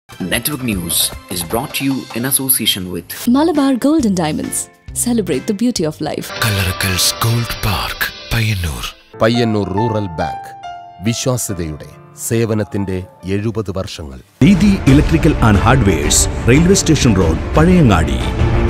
Network News is brought to you in association with Malabar Gold and Diamonds. Celebrate the beauty of life. Kallarakkals gold park Payyanur Payyanur rural bank വിശ്വാസ്യതയുടെ സേവനത്തിന്റെ എഴുപത് വർഷങ്ങൾ Didi electrical and hardwares railway station road Pazhayangadi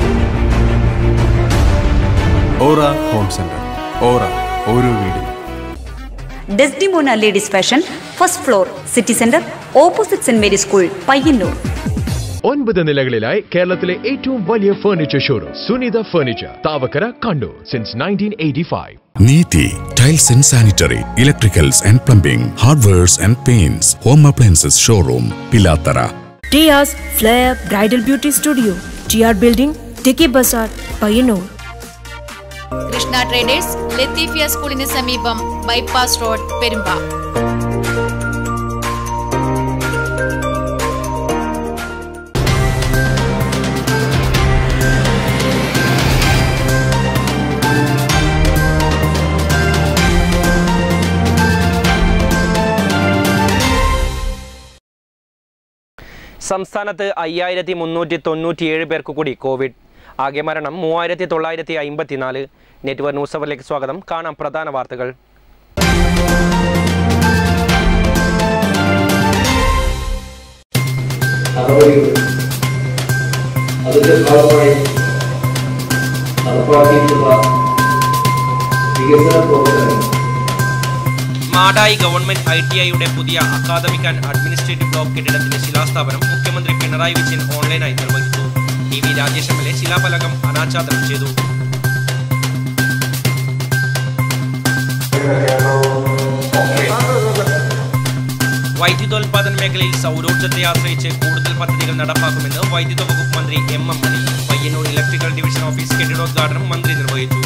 aura home centre aura ഓരോ വീടും Desdemona ladies fashion first floor city centre opposite saint Mary school Payyanur ഒൻപത് നിലകളിലായി കേരളത്തിലെ ഏറ്റവും വലിയ furniture showroom Sunitha furniture Thavakkara Kannur since nineteen eighty five Neethi tiles and sanitary electricals and plumbing hardwares and paints home appliances showroom Pilathara Tia's Flair Bridal Beauty Studio, TR Building, Tiki Bazaar, Payanur. Krishna traders Latheefia സ്കൂളിന് സമീപം bypass road Perumba സംസ്ഥാനത്ത് അയ്യായിരത്തി മുന്നൂറ്റി തൊണ്ണൂറ്റിയേഴ് പേർക്ക് കൂടി Covid ആകെ മരണം മൂവായിരത്തി തൊള്ളായിരത്തി അമ്പത്തിനാല് നെറ്റ്വർക്ക് ന്യൂസ് അവറിലേക്ക് സ്വാഗതം കാണാം പ്രധാന വാർത്തകൾ നടപടികൾ അതിന്റെ ഭാഗമായി നടപ്പാക്കിയിട്ടുള്ള വികസന പ്രവർത്തനങ്ങൾ മാടായി ഗവൺമെന്റ് ഐ ടി ഐയുടെ പുതിയ അക്കാദമിക് ആൻഡ് അഡ്മിനിസ്ട്രേറ്റീവ് ബ്ലോക്ക് കെട്ടിടത്തിന്റെ ശിലാസ്ഥാപനം മുഖ്യമന്ത്രി പിണറായി വിജയൻ ഓൺലൈനായി നിർവഹിച്ചു T V Rajesh M L A ശിലാഫലകം അനാച്ഛാദനം ചെയ്തു വൈദ്യുതോൽപാദന മേഖലയിൽ സൗരോർജ്ജത്തെ ആശ്രയിച്ച് കൂടുതൽ പദ്ധതികൾ നടപ്പാക്കുമെന്ന് വൈദ്യുത വകുപ്പ് മന്ത്രി M M Mani Payyanur electrical division office കെട്ടിടോദ്ഘാടനം മന്ത്രി നിർവഹിച്ചു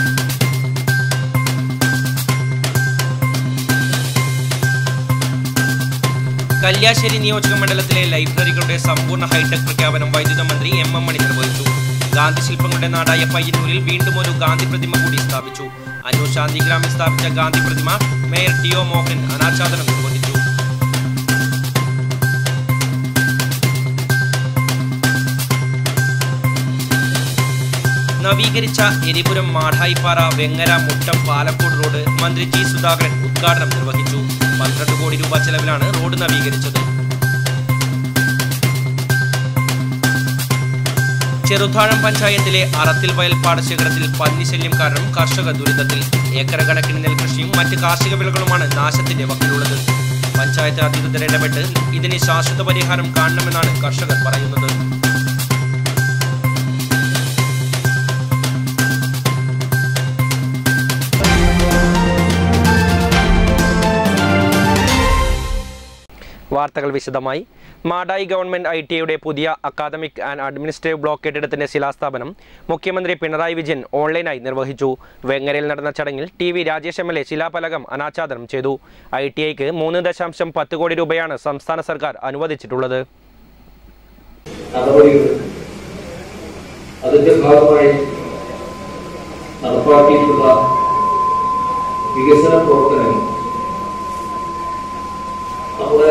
കല്യാശ്ശേരി നിയോജക മണ്ഡലത്തിലെ ലൈബ്രറികളുടെ സമ്പൂർണ്ണ ഹൈടെക് പ്രഖ്യാപനം വൈദ്യുത മന്ത്രി എം എം മണി നിർവഹിച്ചു ഗാന്ധി ശില്പങ്ങളുടെ നാടായ പയ്യന്നൂരിൽ വീണ്ടും ഒരു ഗാന്ധി പ്രതിമ കൂടി സ്ഥാപിച്ചു അന്നൂർ ശാന്തിഗ്രാമിൽ സ്ഥാപിച്ച ഗാന്ധി പ്രതിമ മേയർ ടി ഒ മോഹൻ അനാച്ഛാദനം നിർവഹിച്ചു നവീകരിച്ച എരിപുരം മാഠായിപ്പാറ വെങ്ങര മുട്ടം പാലക്കോട് റോഡ് മന്ത്രി ജി സുധാകരൻ ഉദ്ഘാടനം നിർവഹിച്ചു പന്ത്രണ്ട് കോടി രൂപ ചെലവിലാണ് റോഡ് നവീകരിച്ചത് ചെറുതാഴം പഞ്ചായത്തിലെ അറത്തിൽ വയൽ പാടശേഖരത്തിൽ പന്നിശല്യം കാരണം കർഷക ദുരിതത്തിൽ ഏക്കർ കണക്കിന് നെൽകൃഷിയും മറ്റ് കാർഷിക വിളകളുമാണ് നാശത്തിന്റെ വക്കിലുള്ളത് പഞ്ചായത്ത് അധികൃതർ ഇടപെട്ട് ഇതിന് ശാശ്വത പരിഹാരം കാണണമെന്നാണ് കർഷകർ പറയുന്നത് വാർത്തകൾ വിശദമായി മാടായി ഗവൺമെന്റ് ഐ ടി ഐയുടെ പുതിയ അക്കാദമിക് ആൻഡ് അഡ്മിനിസ്ട്രേറ്റീവ് ബ്ലോക്ക് കെട്ടിടത്തിന്റെ ശിലാസ്ഥാപനം മുഖ്യമന്ത്രി പിണറായി വിജയൻ ഓൺലൈനായി നിർവഹിച്ചു വെങ്ങരയിൽ നടന്ന ചടങ്ങിൽ T V Rajesh M L A ശിലാഫലകം അനാച്ഛാദനം ചെയ്തു ഐ ടി ഐക്ക് മൂന്ന് ദശാംശം പത്ത് കോടി രൂപയാണ് സംസ്ഥാന സർക്കാർ അനുവദിച്ചിട്ടുള്ളത് നടപടികൾ അതിന്റെ ഭാഗമായി നടപ്പാക്കിയിട്ടുള്ള വികസന പ്രവർത്തനങ്ങൾ നമ്മുടെ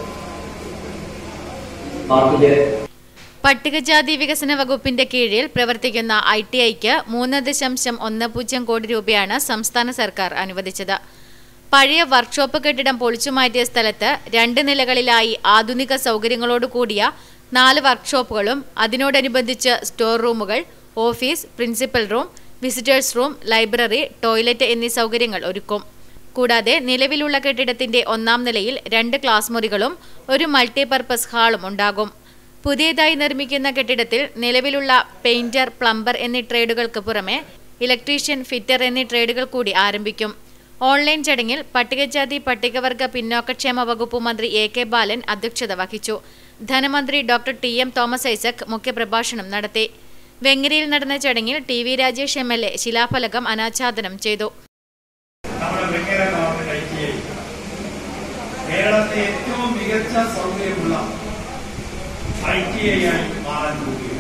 നാട്ടിലെ പട്ടികജാതി വികസന വകുപ്പിന്റെ കീഴിൽ പ്രവർത്തിക്കുന്ന ഐ ടി ഐക്ക് മൂന്ന് ദശാംശം ഒന്ന് പൂജ്യം കോടി രൂപയാണ് സംസ്ഥാന സർക്കാർ അനുവദിച്ചത് പഴയ വർക്ക്ഷോപ്പ് കെട്ടിടം പൊളിച്ചുമാറ്റിയ സ്ഥലത്ത് രണ്ട് നിലകളിലായി ആധുനിക സൗകര്യങ്ങളോട് കൂടിയ നാല് വർക്ക്ഷോപ്പുകളും അതിനോടനുബന്ധിച്ച് സ്റ്റോർ റൂമുകൾ office principal room visitors room library toilet എന്നീ സൗകര്യങ്ങൾ ഒരുക്കും കൂടാതെ നിലവിലുള്ള കെട്ടിടത്തിന്റെ ഒന്നാം നിലയിൽ രണ്ട് ക്ലാസ് മുറികളും ഒരു മൾട്ടിപർപ്പസ് ഹാളും ഉണ്ടാകും പുതിയതായി നിർമ്മിക്കുന്ന കെട്ടിടത്തിൽ നിലവിലുള്ള പെയിന്റർ പ്ലംബർ എന്നീ ട്രേഡുകൾക്ക് പുറമെ ഇലക്ട്രീഷ്യൻ ഫിറ്റർ എന്നീ ട്രേഡുകൾ കൂടി ആരംഭിക്കും ഓൺലൈൻ ചടങ്ങിൽ പട്ടികജാതി പട്ടികവർഗ പിന്നോക്കക്ഷേമ വകുപ്പ് മന്ത്രി എ കെ ബാലൻ അധ്യക്ഷത വഹിച്ചു ധനമന്ത്രി doctor T M Thomas Isaac മുഖ്യപ്രഭാഷണം നടത്തി വെങ്ങരയിൽ നടന്ന ചടങ്ങിൽ T V Rajesh M L A ശിലാഫലകം അനാച്ഛാദനം ചെയ്തു നമ്മുടെ Vengara government I T I കേരളത്തെ ഏറ്റവും മികച്ച സൗകര്യമുള്ള ഐ ടി ഐ ആയി മാറാൻ പോവുകയാണ്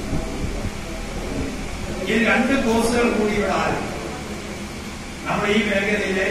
ഈ രണ്ട് കോഴ്സുകൾ കൂടി ഇവിടെ ആരും നമ്മുടെ ഈ മേഖലയിലെ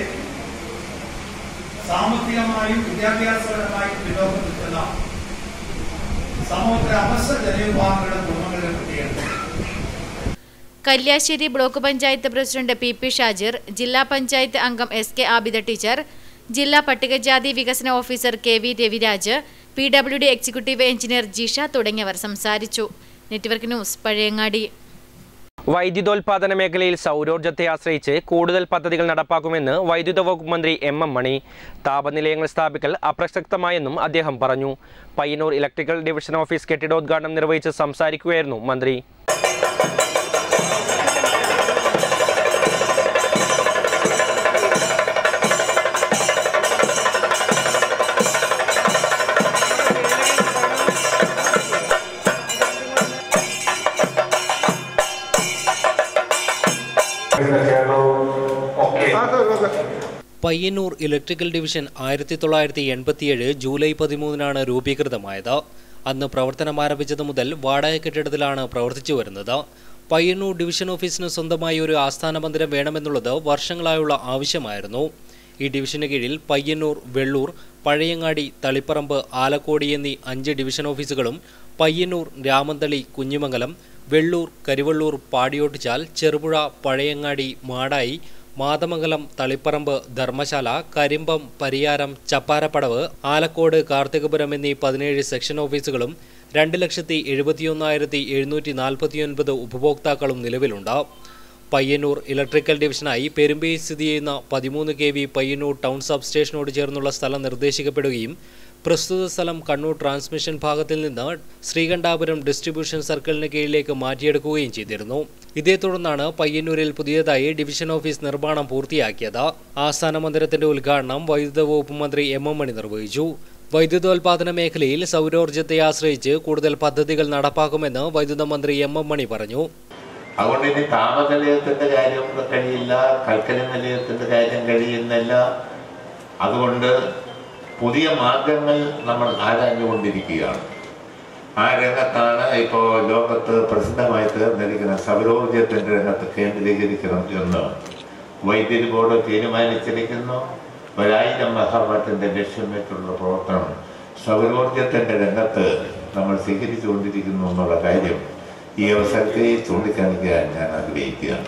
സാമ്പത്തികമായും വിദ്യാഭ്യാസപരമായും പിന്നോക്കം നിൽക്കുന്ന ഒരു അവസര ജനവിഭാഗങ്ങളുടെ കുടുംബങ്ങളിലെ കുട്ടികൾ Kalliasseri block panchayat president P P Shajir ജില്ലാ പഞ്ചായത്ത് അംഗം എസ് കെ ആബിദ ടീച്ചർ ജില്ലാ പട്ടികജാതി വികസന officer K V Raviraj P W D executive engineer Jisha തുടങ്ങിയവർ സംസാരിച്ചു നെറ്റ്വർക്ക് ന്യൂസ് പഴയങ്ങാടി വൈദ്യുതോൽപാദന മേഖലയിൽ സൗരോർജ്ജത്തെ ആശ്രയിച്ച് കൂടുതൽ പദ്ധതികൾ നടപ്പാക്കുമെന്ന് വൈദ്യുത വകുപ്പ് മന്ത്രി എം എം മണി താപനിലയങ്ങൾ സ്ഥാപിക്കൽ അപ്രസക്തമായെന്നും അദ്ദേഹം പറഞ്ഞു പയ്യന്നൂർ ഇലക്ട്രിക്കൽ ഡിവിഷൻ ഓഫീസ് കെട്ടിടോദ്ഘാടനം നിർവഹിച്ച് സംസാരിക്കുകയായിരുന്നു മന്ത്രി പയ്യന്നൂർ ഇലക്ട്രിക്കൽ ഡിവിഷൻ ആയിരത്തി തൊള്ളായിരത്തി എൺപത്തിയേഴ് ജൂലൈ പതിമൂന്നിനാണ് രൂപീകൃതമായത് അന്ന് പ്രവർത്തനം ആരംഭിച്ചത് മുതൽ വാടക കെട്ടിടത്തിലാണ് പ്രവർത്തിച്ചു വരുന്നത് പയ്യന്നൂർ ഡിവിഷൻ ഓഫീസിന് സ്വന്തമായി ഒരു ആസ്ഥാന മന്ദിരം വേണമെന്നുള്ളത് വർഷങ്ങളായുള്ള ആവശ്യമായിരുന്നു ഈ ഡിവിഷന് കീഴിൽ പയ്യന്നൂർ വെള്ളൂർ പഴയങ്ങാടി തളിപ്പറമ്പ് ആലക്കോടി എന്നീ അഞ്ച് ഡിവിഷൻ ഓഫീസുകളും പയ്യന്നൂർ രാമന്തളി കുഞ്ഞിമംഗലം വെള്ളൂർ കരിവള്ളൂർ പാടിയോട്ടുചാൽ ചെറുപുഴ പഴയങ്ങാടി മാടായി മാതമംഗലം തളിപ്പറമ്പ് ധർമ്മശാല കരിമ്പം പരിയാരം ചപ്പാരപ്പടവ് ആലക്കോട് കാർത്തികപുരം എന്നീ പതിനേഴ് സെക്ഷൻ ഓഫീസുകളും രണ്ട് ലക്ഷത്തി എഴുപത്തിയൊന്നായിരത്തി എഴുന്നൂറ്റി നാൽപ്പത്തിയൊൻപത് ഉപഭോക്താക്കളും നിലവിലുണ്ട് പയ്യന്നൂർ ഇലക്ട്രിക്കൽ ഡിവിഷനായി പെരുമ്പയിൽ സ്ഥിതി ചെയ്യുന്ന പതിമൂന്ന് K V Payyanur town sub സ്റ്റേഷനോട് ചേർന്നുള്ള സ്ഥലം നിർദ്ദേശിക്കപ്പെടുകയും പ്രസ്തുത സ്ഥലം കണ്ണൂർ ട്രാൻസ്മിഷൻ ഭാഗത്തിൽ നിന്ന് ശ്രീകണ്ഠാപുരം ഡിസ്ട്രിബ്യൂഷൻ സർക്കിളിന് കീഴിലേക്ക് മാറ്റിയെടുക്കുകയും ചെയ്തിരുന്നു ഇതേ തുടർന്നാണ് പയ്യന്നൂരിൽ പുതിയതായി ഡിവിഷൻ ഓഫീസ് നിർമ്മാണം പൂർത്തിയാക്കിയത് ആസ്ഥാന മന്ദിരത്തിന്റെ ഉദ്ഘാടനം വൈദ്യുത വകുപ്പ് മന്ത്രി എം എം മണി നിർവഹിച്ചു വൈദ്യുതോൽപാദന മേഖലയിൽ സൗരോർജ്ജത്തെ ആശ്രയിച്ച് കൂടുതൽ പദ്ധതികൾ നടപ്പാക്കുമെന്ന് വൈദ്യുത മന്ത്രി എം എം മണി പറഞ്ഞു അതുകൊണ്ട് ഇനി താപനിലയത്തിന്റെ കാര്യം കഴിയില്ല കൽക്കരി നിലയത്തിന്റെ കാര്യം കഴിയുന്നില്ല അതുകൊണ്ട് പുതിയ മാർഗങ്ങൾ നമ്മൾ ആരാഞ്ഞുകൊണ്ടിരിക്കുകയാണ് ആ രംഗത്താണ് ഇപ്പോൾ ലോകത്ത് പ്രസിദ്ധമായി തീർന്നിരിക്കുന്ന സൗരോർജ്ജത്തിന്റെ രംഗത്ത് കേന്ദ്രീകരിക്കണം എന്ന് വൈദ്യുതി ബോർഡ് തീരുമാനിച്ചിരിക്കുന്നു ഒരായിരം മെഗാവാട്ടിന്റെ ലക്ഷ്യം വെച്ചുള്ള പ്രവർത്തനം സൗരോർജ്ജത്തിന്റെ രംഗത്ത് നമ്മൾ സ്വീകരിച്ചുകൊണ്ടിരിക്കുന്നു എന്നുള്ള കാര്യം ഈ അവസരത്തിൽ ചൂണ്ടിക്കാണിക്കാൻ ഞാൻ ആഗ്രഹിക്കുകയാണ്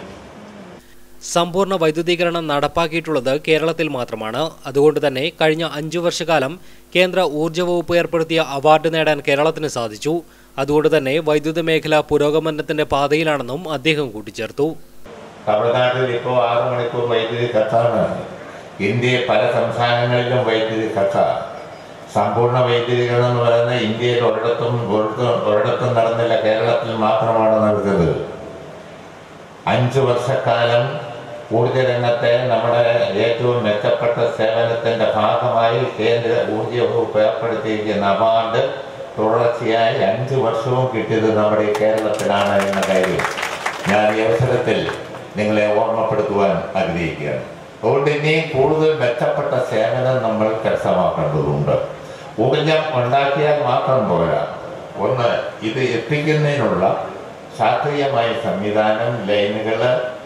സമ്പൂർണ്ണ വൈദ്യുതീകരണം നടപ്പാക്കിയിട്ടുള്ളത് കേരളത്തിൽ മാത്രമാണ് അതുകൊണ്ട് തന്നെ കഴിഞ്ഞ അഞ്ചു വർഷക്കാലം കേന്ദ്ര ഊർജ്ജ വകുപ്പ് ഏർപ്പെടുത്തിയ അവാർഡ് നേടാൻ കേരളത്തിന് സാധിച്ചു അതുകൊണ്ട് തന്നെ വൈദ്യുത മേഖല പുരോഗമനത്തിന്റെ പാതയിലാണെന്നും അദ്ദേഹം കൂട്ടിച്ചേർത്തു തമിഴ്നാട്ടിൽ ഇപ്പോൾ ആറ് മണിക്കൂർ വൈദ്യുതി കത്താണ് ഇന്ത്യയിൽ പല സംസ്ഥാനങ്ങളിലും വൈദ്യുതി കത്ത സമ്പൂർണ്ണ വൈദ്യുതീകരണം എന്ന് പറയുന്നത് ഇന്ത്യയിൽ ഒരിടത്തും ഒരിടത്തും ഒരിടത്തും നടന്നില്ല കേരളത്തിൽ മാത്രമാണ് നടന്നത് അഞ്ച് വർഷക്കാലം ഊർജ രംഗത്തെ നമ്മുടെ ഏറ്റവും മെച്ചപ്പെട്ട സേവനത്തിന്റെ ഭാഗമായി കേന്ദ്ര ഊർജ വകുപ്പ് ഏർപ്പെടുത്തിയിരിക്കുന്ന അവാർഡ് തുടർച്ചയായി അഞ്ച് വർഷവും കിട്ടിയത് നമ്മുടെ ഈ കേരളത്തിലാണ് എന്ന കാര്യം ഞാൻ ഈ അവസരത്തിൽ നിങ്ങളെ ഓർമ്മപ്പെടുത്തുവാൻ ആഗ്രഹിക്കുകയാണ് അതുകൊണ്ട് ഇനി കൂടുതൽ മെച്ചപ്പെട്ട സേവനം നമ്മൾ കരസ്ഥമാക്കേണ്ടതുണ്ട് ഊർജം ഉണ്ടാക്കിയാൽ മാത്രം പോരാ ഒന്ന് ഇത് എത്തിക്കുന്നതിനുള്ള ശാസ്ത്രീയമായ സംവിധാനം ലൈനുകൾ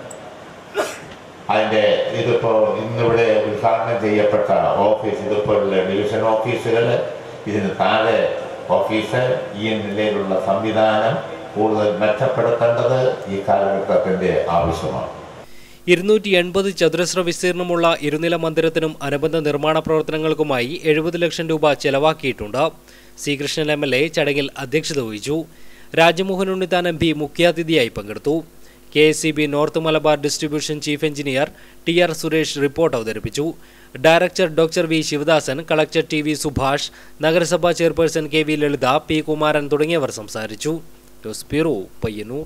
അതിൻ്റെ ഇതിപ്പോൾ ഇന്നിവിടെ ഉദ്ഘാടനം ചെയ്യപ്പെട്ട ഓഫീസ് ഇതിപ്പോഴുള്ള ഡിവിഷൻ ഓഫീസുകൾ ഇതിന് താഴെ ഓഫീസ് ഈ നിലയിലുള്ള സംവിധാനം കൂടുതൽ മെച്ചപ്പെടുത്തേണ്ടത് ഈ കാലഘട്ടത്തിൻ്റെ ആവശ്യമാണ് ഇരുന്നൂറ്റി എൺപത് ചതുരശ്ര വിസ്തീർണമുള്ള ഇരുനില മന്ദിരത്തിനും അനുബന്ധ നിർമ്മാണ പ്രവർത്തനങ്ങൾക്കുമായി എഴുപത് ലക്ഷം രൂപ ചെലവാക്കിയിട്ടുണ്ട് ശ്രീകൃഷ്ണൻ എം എൽ എ ചടങ്ങിൽ അധ്യക്ഷത വഹിച്ചു രാജമോഹൻ ഉണ്ണിത്താൻ എം പി മുഖ്യാതിഥിയായി പങ്കെടുത്തു K S C B north Malabar distribution chief engineer T R Suresh report അവതരിപ്പിച്ചു director doctor V Sivadasan collector T V Subhash നഗരസഭാ chairperson K V Lalitha P Kumaran തുടങ്ങിയവർ സംസാരിച്ചു ന്യൂസ് ബ്യൂറോ പയ്യന്നൂർ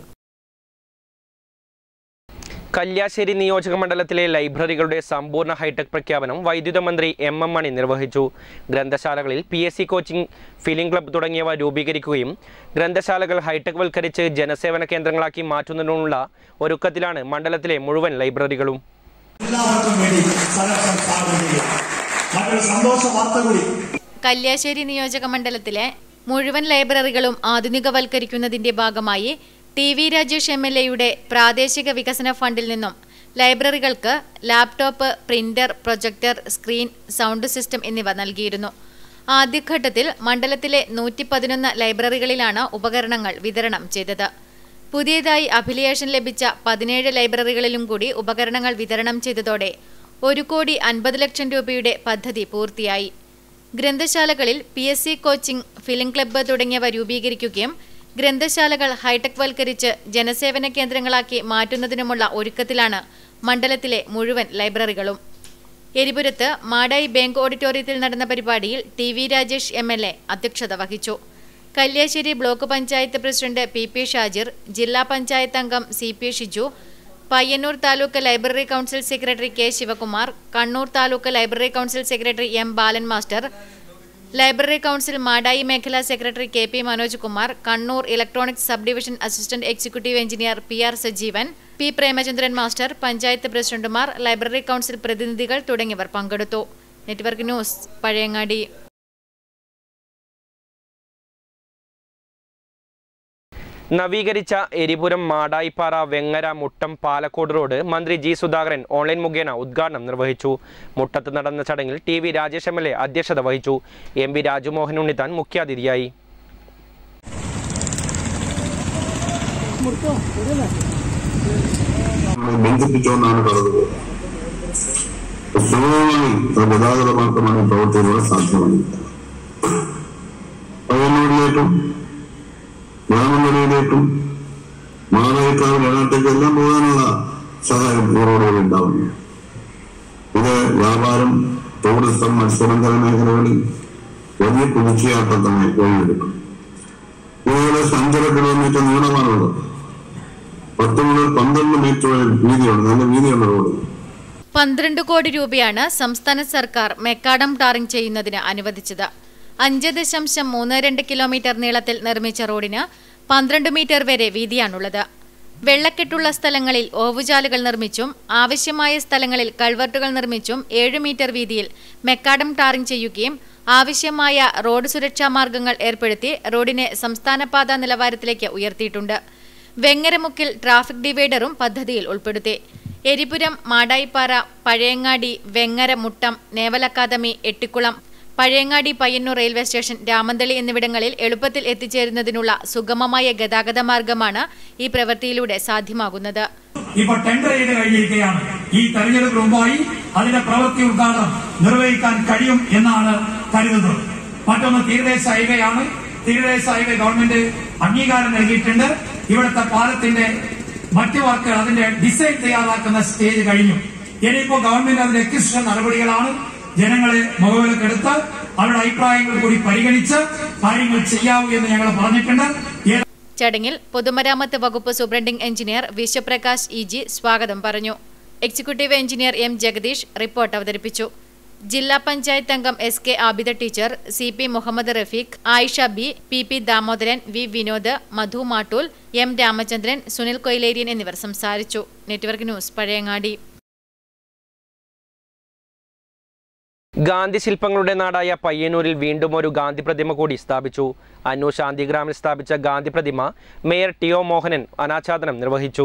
കല്യാശ്ശേരി നിയോജക മണ്ഡലത്തിലെ ലൈബ്രറികളുടെ സമ്പൂർണ്ണ ഹൈടെക് പ്രഖ്യാപനം വൈദ്യുത മന്ത്രി എം എം മണി നിർവഹിച്ചു ഗ്രന്ഥശാലകളിൽ P S C coaching film club തുടങ്ങിയവ രൂപീകരിക്കുകയും ഗ്രന്ഥശാലകൾ ഹൈടെക് വൽക്കരിച്ച് ജനസേവന കേന്ദ്രങ്ങളാക്കി മാറ്റുന്നതിനുള്ള ഒരുക്കത്തിലാണ് മണ്ഡലത്തിലെ മുഴുവൻ ലൈബ്രറികളും എല്ലാവർക്കും വേണ്ടി സ്ഥലം സ്ഥാപനം ചെയ്യും മറ്റൊരു സന്തോഷ വാർത്ത കൂടി കല്യാശ്ശേരി നിയോജക മണ്ഡലത്തിലെ മുഴുവൻ ലൈബ്രറികളും ആധുനികവൽക്കരിക്കുന്നതിന്റെ ഭാഗമായി T V Rajesh M L എയുടെ പ്രാദേശിക വികസന ഫണ്ടിൽ നിന്നും ലൈബ്രറികൾക്ക് laptop printer projector screen sound system എന്നിവ നൽകിയിരുന്നു ആദ്യഘട്ടത്തിൽ മണ്ഡലത്തിലെ നൂറ്റി പതിനൊന്ന് ലൈബ്രറികളിലാണ് ഉപകരണങ്ങൾ വിതരണം ചെയ്തത് പുതിയതായി അഫിലിയേഷൻ ലഭിച്ച പതിനേഴ് ലൈബ്രറികളിലും കൂടി ഉപകരണങ്ങൾ വിതരണം ചെയ്തതോടെ ഒരു കോടി അൻപത് ലക്ഷം രൂപയുടെ പദ്ധതി പൂർത്തിയായി ഗ്രന്ഥശാലകളിൽ P S C coaching film club തുടങ്ങിയവ രൂപീകരിക്കുകയും ഗ്രന്ഥശാലകൾ ഹൈടെക് വൽക്കരിച്ച് ജനസേവന കേന്ദ്രങ്ങളാക്കി മാറ്റുന്നതിനുമുള്ള ഒരുക്കത്തിലാണ് മണ്ഡലത്തിലെ മുഴുവൻ ലൈബ്രറികളും എരിപുരത്ത് മാടായി ബാങ്ക് ഓഡിറ്റോറിയത്തിൽ നടന്ന പരിപാടിയിൽ T V Rajesh M L A അധ്യക്ഷത വഹിച്ചു Kalliasseri block panchayat president P P Shajir ജില്ലാ പഞ്ചായത്ത് അംഗം C P Shiju Payyanur taluk library council secretary K Sivakumar Kannur taluk library council secretary M Balan master library council Madayi മേഖലാ secretary K P Manoj Kumar Kannur electronics sub division assistant executive engineer P R Sajeevan P Premachandran master panchayat പ്രസിഡന്റുമാർ library council പ്രതിനിധികൾ തുടങ്ങിയവർ പങ്കെടുത്തു network news Pazhayangadi നവീകരിച്ച Eripuram Madayippara Vengara Muttam Palakkode road മന്ത്രി G Sudhakaran online മുഖേന ഉദ്ഘാടനം നിർവഹിച്ചു മുട്ടത്ത് നടന്ന ചടങ്ങിൽ T V Rajesh M L A അധ്യക്ഷത വഹിച്ചു എം പി രാജുമോഹൻ ഉണ്ണിത്താൻ മുഖ്യാതിഥിയായി ബന്ധിപ്പിച്ചുകൊണ്ടാണ് കടന്നത് സുഗമമായി ഗതാഗത മാർഗമാണ് പ്രവർത്തനങ്ങൾ സാധ്യമാണ് പയ്യന്നൂരിലേക്കും രാമങ്കരയിലേക്കും മാതായിക്കാവ് വയനാട്ടേക്ക് എല്ലാം പോകാനുള്ള സഹായം ഈ റോഡുകൾ ഉണ്ടാവുന്നു ഇത് വ്യാപാരം ടൂറിസം മത്സ്യബന്ധന മേഖലകളിൽ വലിയ കുതിച്ചുയാട്ടത്തമായി വഴിയെടുക്കും ഇതുപോലെ അഞ്ചര കിലോമീറ്റർ നീളമാണുള്ളത് പത്ത് മുതൽ പന്ത്രണ്ട് മീറ്റർ വരെ വീതിയുണ്ട് നല്ല വീതിയുള്ള റോഡ് പന്ത്രണ്ട് കോടി രൂപയാണ് സംസ്ഥാന സർക്കാർ മെക്കാഡം ടാറിംഗ് ചെയ്യുന്നതിന് അനുവദിച്ചത് അഞ്ച് ദശാംശം മൂന്ന് രണ്ട് കിലോമീറ്റർ നീളത്തിൽ നിർമ്മിച്ച റോഡിന് പന്ത്രണ്ട് മീറ്റർ വരെ വീതിയാണുള്ളത് വെള്ളക്കെട്ടുള്ള സ്ഥലങ്ങളിൽ ഓവുചാലുകൾ നിർമ്മിച്ചും ആവശ്യമായ സ്ഥലങ്ങളിൽ കൾവർട്ടുകൾ നിർമ്മിച്ചും ഏഴ് മീറ്റർ വീതിയിൽ മെക്കാഡം ടാറിംഗ് ചെയ്യുകയും ആവശ്യമായ റോഡ് സുരക്ഷാ മാർഗങ്ങൾ ഏർപ്പെടുത്തി റോഡിനെ സംസ്ഥാനപാത നിലവാരത്തിലേക്ക് ഉയർത്തിയിട്ടുണ്ട് വെങ്ങരമുക്കിൽ ട്രാഫിക് ഡിവൈഡറും പദ്ധതിയിൽ ഉൾപ്പെടുത്തി Eripuram Madayippara Pazhayangadi Vengara Muttam naval academy Ettikulam Pazhayangadi Payyanur railway station Ramanthali എന്നിവിടങ്ങളിൽ എളുപ്പത്തിൽ എത്തിച്ചേരുന്നതിനുള്ള സുഗമമായ ഗതാഗത മാർഗമാണ് ഈ പ്രവൃത്തിയിലൂടെ സാധ്യമാകുന്നത് ഇപ്പൊ ടെൻഡർ ചെയ്ത് കഴിഞ്ഞിരിക്കുകയാണ് ഈ തെരഞ്ഞെടുപ്പ് മുമ്പായി അതിന്റെ പ്രവൃത്തി ഉദ്ഘാടനം നിർവഹിക്കാൻ കഴിയും എന്നാണ് കരുതുന്നത് മറ്റൊന്ന് തീരദേശ ഹൈവേയാണ് തീരദേശ ഹൈവേ ഗവൺമെന്റ് അംഗീകാരം നൽകിയിട്ടുണ്ട് ഇവിടുത്തെ പാലത്തിന്റെ മറ്റു വർക്കുകൾ അതിന്റെ ഡിസൈൻ തയ്യാറാക്കുന്ന സ്റ്റേജ് കഴിഞ്ഞു ഇനിയിപ്പോ ഗവൺമെന്റ് അതിന്റെ എക്വിസിഷൻ നടപടികളാണ് ജനങ്ങളെ മുഖവിലക്കെടുത്ത് അവരുടെ അഭിപ്രായങ്ങൾ കൂടി പരിഗണിച്ച് കാര്യങ്ങൾ ചെയ്യാവൂ എന്ന് ഞങ്ങൾ പറഞ്ഞിട്ടുണ്ട് ഏ- ചടങ്ങിൽ പൊതുമരാമത്ത് വകുപ്പ് superintending engineer Vishwaprakash E G സ്വാഗതം പറഞ്ഞു executive engineer M Jagadish report അവതരിപ്പിച്ചു ജില്ലാ പഞ്ചായത്ത് അംഗം S K Abida teacher C P Muhammad Rafeeq Ayisha B P P Damodaran V Vinod Madhu Mattool M Ramachandran Sunil Koyileriyan എന്നിവർ സംസാരിച്ചു നെറ്റ്വർക്ക് ന്യൂസ് പഴയങ്ങാടി ഗാന്ധി ശില്പങ്ങളുടെ നാടായ പയ്യന്നൂരിൽ വീണ്ടും ഒരു ഗാന്ധി പ്രതിമ കൂടി സ്ഥാപിച്ചു അന്നൂർ ശാന്തിഗ്രാമിൽ സ്ഥാപിച്ച ഗാന്ധി പ്രതിമ മേയർ ടി ഒ മോഹനൻ അനാച്ഛാദനം നിർവഹിച്ചു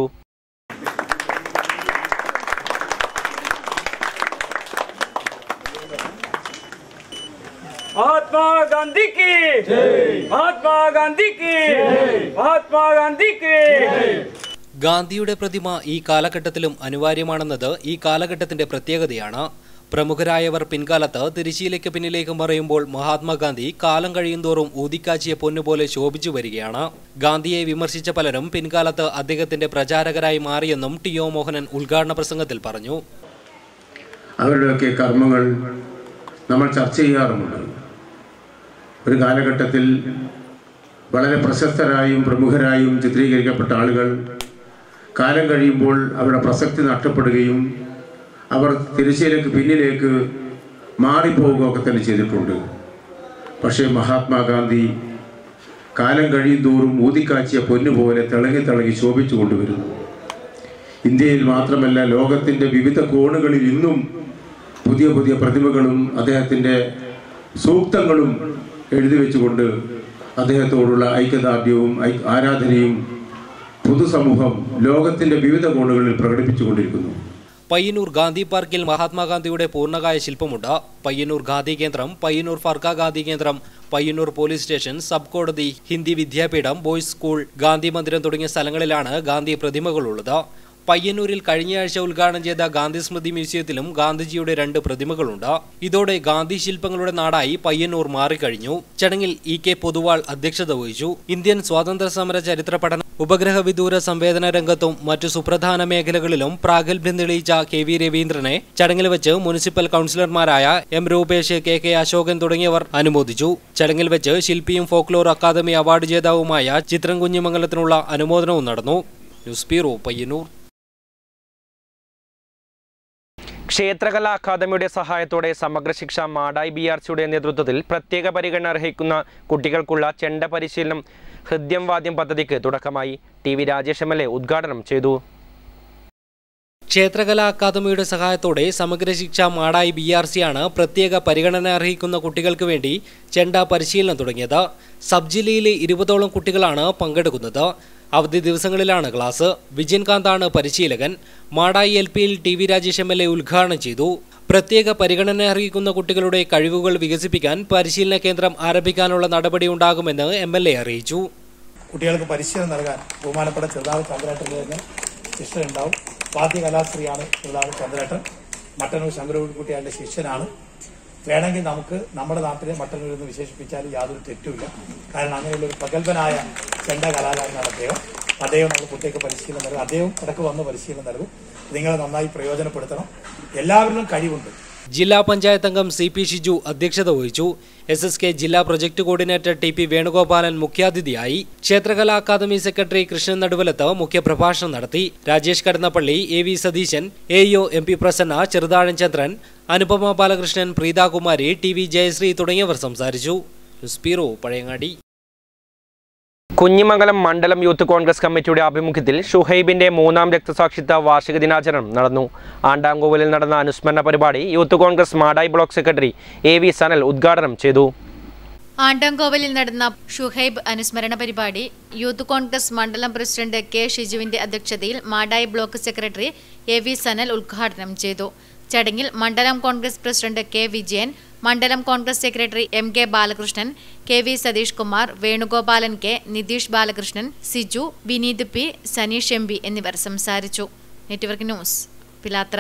महात्मा गांधी की महात्मा गांधी की महात्मा गांधी की ഗാന്ധിയുടെ പ്രതിമ ഈ കാലഘട്ടത്തിലും അനിവാര്യമാണെന്നത് ഈ കാലഘട്ടത്തിന്റെ പ്രത്യേകതയാണ് പ്രമുഖരായവർ പിൻകാലത്ത് തിരിശീലയ്ക്ക് പിന്നിലേക്ക് മറയുമ്പോൾ മഹാത്മാഗാന്ധി കാലം കഴിയുന്തോറും ഊതിക്കാച്ചിയ പൊന്നുപോലെ ശോഭിച്ചു വരികയാണ് ഗാന്ധിയെ വിമർശിച്ച പലരും പിൻകാലത്ത് അദ്ദേഹത്തിന്റെ പ്രചാരകരായി മാറിയെന്നും ടി ഒ മോഹനൻ ഉദ്ഘാടന പ്രസംഗത്തിൽ പറഞ്ഞു അവരുടെയൊക്കെ കർമ്മങ്ങൾ നമ്മൾ ചർച്ച ചെയ്യാറുമുണ്ട് ഒരു കാലഘട്ടത്തിൽ വളരെ പ്രശസ്തരായും പ്രമുഖരായും ചിത്രീകരിക്കപ്പെട്ട ആളുകൾ കാലം കഴിയുമ്പോൾ അവരുടെ പ്രസക്തി നഷ്ടപ്പെടുകയും അവർ തിരശ്ശീലക്ക് പിന്നിലേക്ക് മാറിപ്പോവുകയൊക്കെ തന്നെ ചെയ്തിട്ടുണ്ട് പക്ഷേ മഹാത്മാഗാന്ധി കാലം കഴിയും തോറും ഊതിക്കാച്ചിയ പൊന്നുപോലെ തിളങ്ങി തിളങ്ങി ശോഭിച്ചു കൊണ്ടുവരുന്നു ഇന്ത്യയിൽ മാത്രമല്ല ലോകത്തിൻ്റെ വിവിധ കോണുകളിൽ ഇന്നും പുതിയ പുതിയ പ്രതിമകളും അദ്ദേഹത്തിൻ്റെ സൂക്തങ്ങളും എഴുതി വെച്ചുകൊണ്ട് അദ്ദേഹത്തോടുള്ള ഐക്യദാർഢ്യവും ഐ- ആരാധനയും പൊതുസമൂഹം ലോകത്തിൻ്റെ വിവിധ കോണുകളിൽ പ്രകടിപ്പിച്ചുകൊണ്ടിരിക്കുന്നു പയ്യന്നൂർ ഗാന്ധി പാർക്കിൽ മഹാത്മാഗാന്ധിയുടെ പൂർണ്ണകായ ശില്പമുണ്ട് പയ്യന്നൂർ ഗാന്ധി കേന്ദ്രം പയ്യന്നൂർ ഫർക്ക ഗാന്ധി കേന്ദ്രം പയ്യന്നൂർ പോലീസ് സ്റ്റേഷൻ സബ് കോടതി ഹിന്ദി വിദ്യാപീഠം ബോയ്സ് സ്കൂൾ ഗാന്ധി മന്ദിരം തുടങ്ങിയ സ്ഥലങ്ങളിലാണ് ഗാന്ധി പ്രതിമകളുള്ളത് പയ്യന്നൂരിൽ കഴിഞ്ഞയാഴ്ച ഉദ്ഘാടനം ചെയ്ത ഗാന്ധി സ്മൃതി മ്യൂസിയത്തിലും ഗാന്ധിജിയുടെ രണ്ട് പ്രതിമകളുണ്ട് ഇതോടെ ഗാന്ധി ശില്പങ്ങളുടെ നാടായി പയ്യന്നൂർ മാറിക്കഴിഞ്ഞു ചടങ്ങിൽ ഇ കെ പൊതുവാൾ അധ്യക്ഷത വഹിച്ചു ഇന്ത്യൻ സ്വാതന്ത്ര്യ സമര ചരിത്ര പഠനം ഉപഗ്രഹ വിദൂര സംവേദന രംഗത്തും മറ്റു സുപ്രധാന മേഖലകളിലും പ്രാഗൽഭ്യം തെളിയിച്ച കെ വി രവീന്ദ്രനെ ചടങ്ങിൽ വെച്ച് മുനിസിപ്പൽ കൗൺസിലർമാരായ M Rupesh K K Ashokan തുടങ്ങിയവർ അനുമോദിച്ചു ചടങ്ങിൽ വെച്ച് ശില്പിയും ഫോക്ലോർ അക്കാദമി അവാർഡ് ജേതാവുമായ ചിത്രം കുഞ്ഞിമംഗലത്തിനുള്ള അനുമോദനവും നടന്നു ന്യൂസ് ബ്യൂറോ പയ്യന്നൂർ ക്ഷേത്രകലാ അക്കാദമിയുടെ സഹായത്തോടെ സമഗ്ര ശിക്ഷ മാടായി ബി ആർ സിയുടെ നേതൃത്വത്തിൽ പ്രത്യേക പരിഗണന അർഹിക്കുന്ന കുട്ടികൾക്കുള്ള ചെണ്ട പരിശീലനം ഹൃദ്യം വാദ്യം പദ്ധതിക്ക് തുടക്കമായി T V Rajesh M L A ഉദ്ഘാടനം ചെയ്തു ക്ഷേത്രകലാ അക്കാദമിയുടെ സഹായത്തോടെ സമഗ്ര ശിക്ഷ മാടായി ബി ആർ സി ആണ് പ്രത്യേക പരിഗണന അർഹിക്കുന്ന കുട്ടികൾക്ക് വേണ്ടി ചെണ്ട പരിശീലനം തുടങ്ങിയത് സബ് ജില്ലയിലെ ഇരുപതോളം കുട്ടികളാണ് പങ്കെടുക്കുന്നത് അവധി ദിവസങ്ങളിലാണ് ക്ലാസ് വിജയൻകാന്താണ് പരിശീലകൻ മാടായി എൽ പിയിൽ T V Rajesh M L A ഉദ്ഘാടനം ചെയ്തു പ്രത്യേക പരിഗണന അർഹിക്കുന്ന കുട്ടികളുടെ കഴിവുകൾ വികസിപ്പിക്കാൻ പരിശീലന കേന്ദ്രം ആരംഭിക്കാനുള്ള നടപടി ഉണ്ടാകുമെന്ന് എം എൽ എ അറിയിച്ചു കുട്ടികൾക്ക് പരിശീലനം നൽകാൻ ബഹുമാനപ്പെട്ട ചെറുതാവ് ചന്ദ്രേട്ടൻ കഴിഞ്ഞ് ശിഷ്യനുണ്ടാവും വാദ്യ കലാശ്രീയാണ് ചെറുതാവ് ചന്ദ്രേട്ടൻ മട്ടന്നൂർ ശങ്കരകുട്ടി അയാളുടെ ശിഷ്യനാണ് വേണമെങ്കിൽ നമുക്ക് നമ്മുടെ നാട്ടിലെ മട്ടന്നൂർ എന്ന് വിശേഷിപ്പിച്ചാൽ യാതൊരു തെറ്റുമില്ല കാരണം അങ്ങനെയുള്ള ഒരു പ്രഗത്ഭനായ ചെണ്ട കലാകാരനാണ് അദ്ദേഹം അദ്ദേഹം നമ്മൾ കുട്ടികൾക്ക് പരിശീലനം നൽകും അദ്ദേഹം ഇടയ്ക്ക് വന്ന് പരിശീലനം നൽകും നിങ്ങളെ നന്നായി പ്രയോജനപ്പെടുത്തണം എല്ലാവരിലും കഴിവുണ്ട് ജില്ലാ പഞ്ചായത്ത് അംഗം സി പി ഷിജു അധ്യക്ഷത വഹിച്ചു എസ് എസ് കെ ജില്ലാ project coordinator T P Venugopalan മുഖ്യാതിഥിയായി ക്ഷേത്രകലാ അക്കാദമി സെക്രട്ടറി കൃഷ്ണൻ നടുവലത്ത് മുഖ്യപ്രഭാഷണം നടത്തി Rajesh Kadannappally A V Satheesan A EO M P Prasanna Cheruthazhan Chandran Anupama Balakrishnan Preethakumari T V Jayasree തുടങ്ങിയവർ സംസാരിച്ചു ന്യൂസ് ബ്യൂറോ പഴയങ്ങാടി കുഞ്ഞിമംഗലം മണ്ഡലം യൂത്ത് കോൺഗ്രസ് കമ്മിറ്റിയുടെ ആഭിമുഖ്യത്തിൽ ഷുഹൈബിന്റെ മൂന്നാം രക്തസാക്ഷിത്വ വാർഷിക ദിനാചരണം നടന്നു ആണ്ടാങ്കോവിലിൽ നടന്ന അനുസ്മരണ പരിപാടി youth Congress Madayi block secretary A V Sanal ഉദ്ഘാടനം ചെയ്തു ആണ്ടങ്കോവിലിൽ നടന്ന ഷുഹൈബ് അനുസ്മരണ പരിപാടി യൂത്ത് കോൺഗ്രസ് മണ്ഡലം പ്രസിഡന്റ് കെ ഷിജുവിന്റെ അധ്യക്ഷതയിൽ Madayi block secretary A V Sanal ഉദ്ഘാടനം ചെയ്തു ചടങ്ങിൽ മണ്ഡലം കോൺഗ്രസ് പ്രസിഡന്റ് കെ വിജയൻ മണ്ഡലം Congress secretary M K Balakrishnan K V Satheesh Kumar Venugopalan K Nitheesh Balakrishnan Siju Vineeth P Saneesh M P എന്നിവർ സംസാരിച്ചു network news Pilathara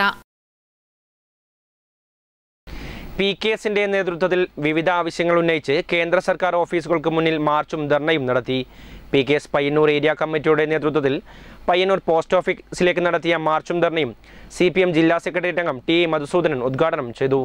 P K എസിന്റെ നേതൃത്വത്തിൽ വിവിധ ആവശ്യങ്ങൾ ഉന്നയിച്ച് കേന്ദ്ര സർക്കാർ ഓഫീസുകൾക്ക് മുന്നിൽ മാർച്ചും ധർണയും നടത്തി P K S Payyanur area കമ്മിറ്റിയുടെ നേതൃത്വത്തിൽ പയ്യന്നൂർ പോസ്റ്റ് ഓഫീസിലേക്ക് നടത്തിയ മാർച്ചും ധർണയും സി പി എം ജില്ലാ സെക്രട്ടേറിയറ്റ് അംഗം ടി മധുസൂദനൻ ഉദ്ഘാടനം ചെയ്തു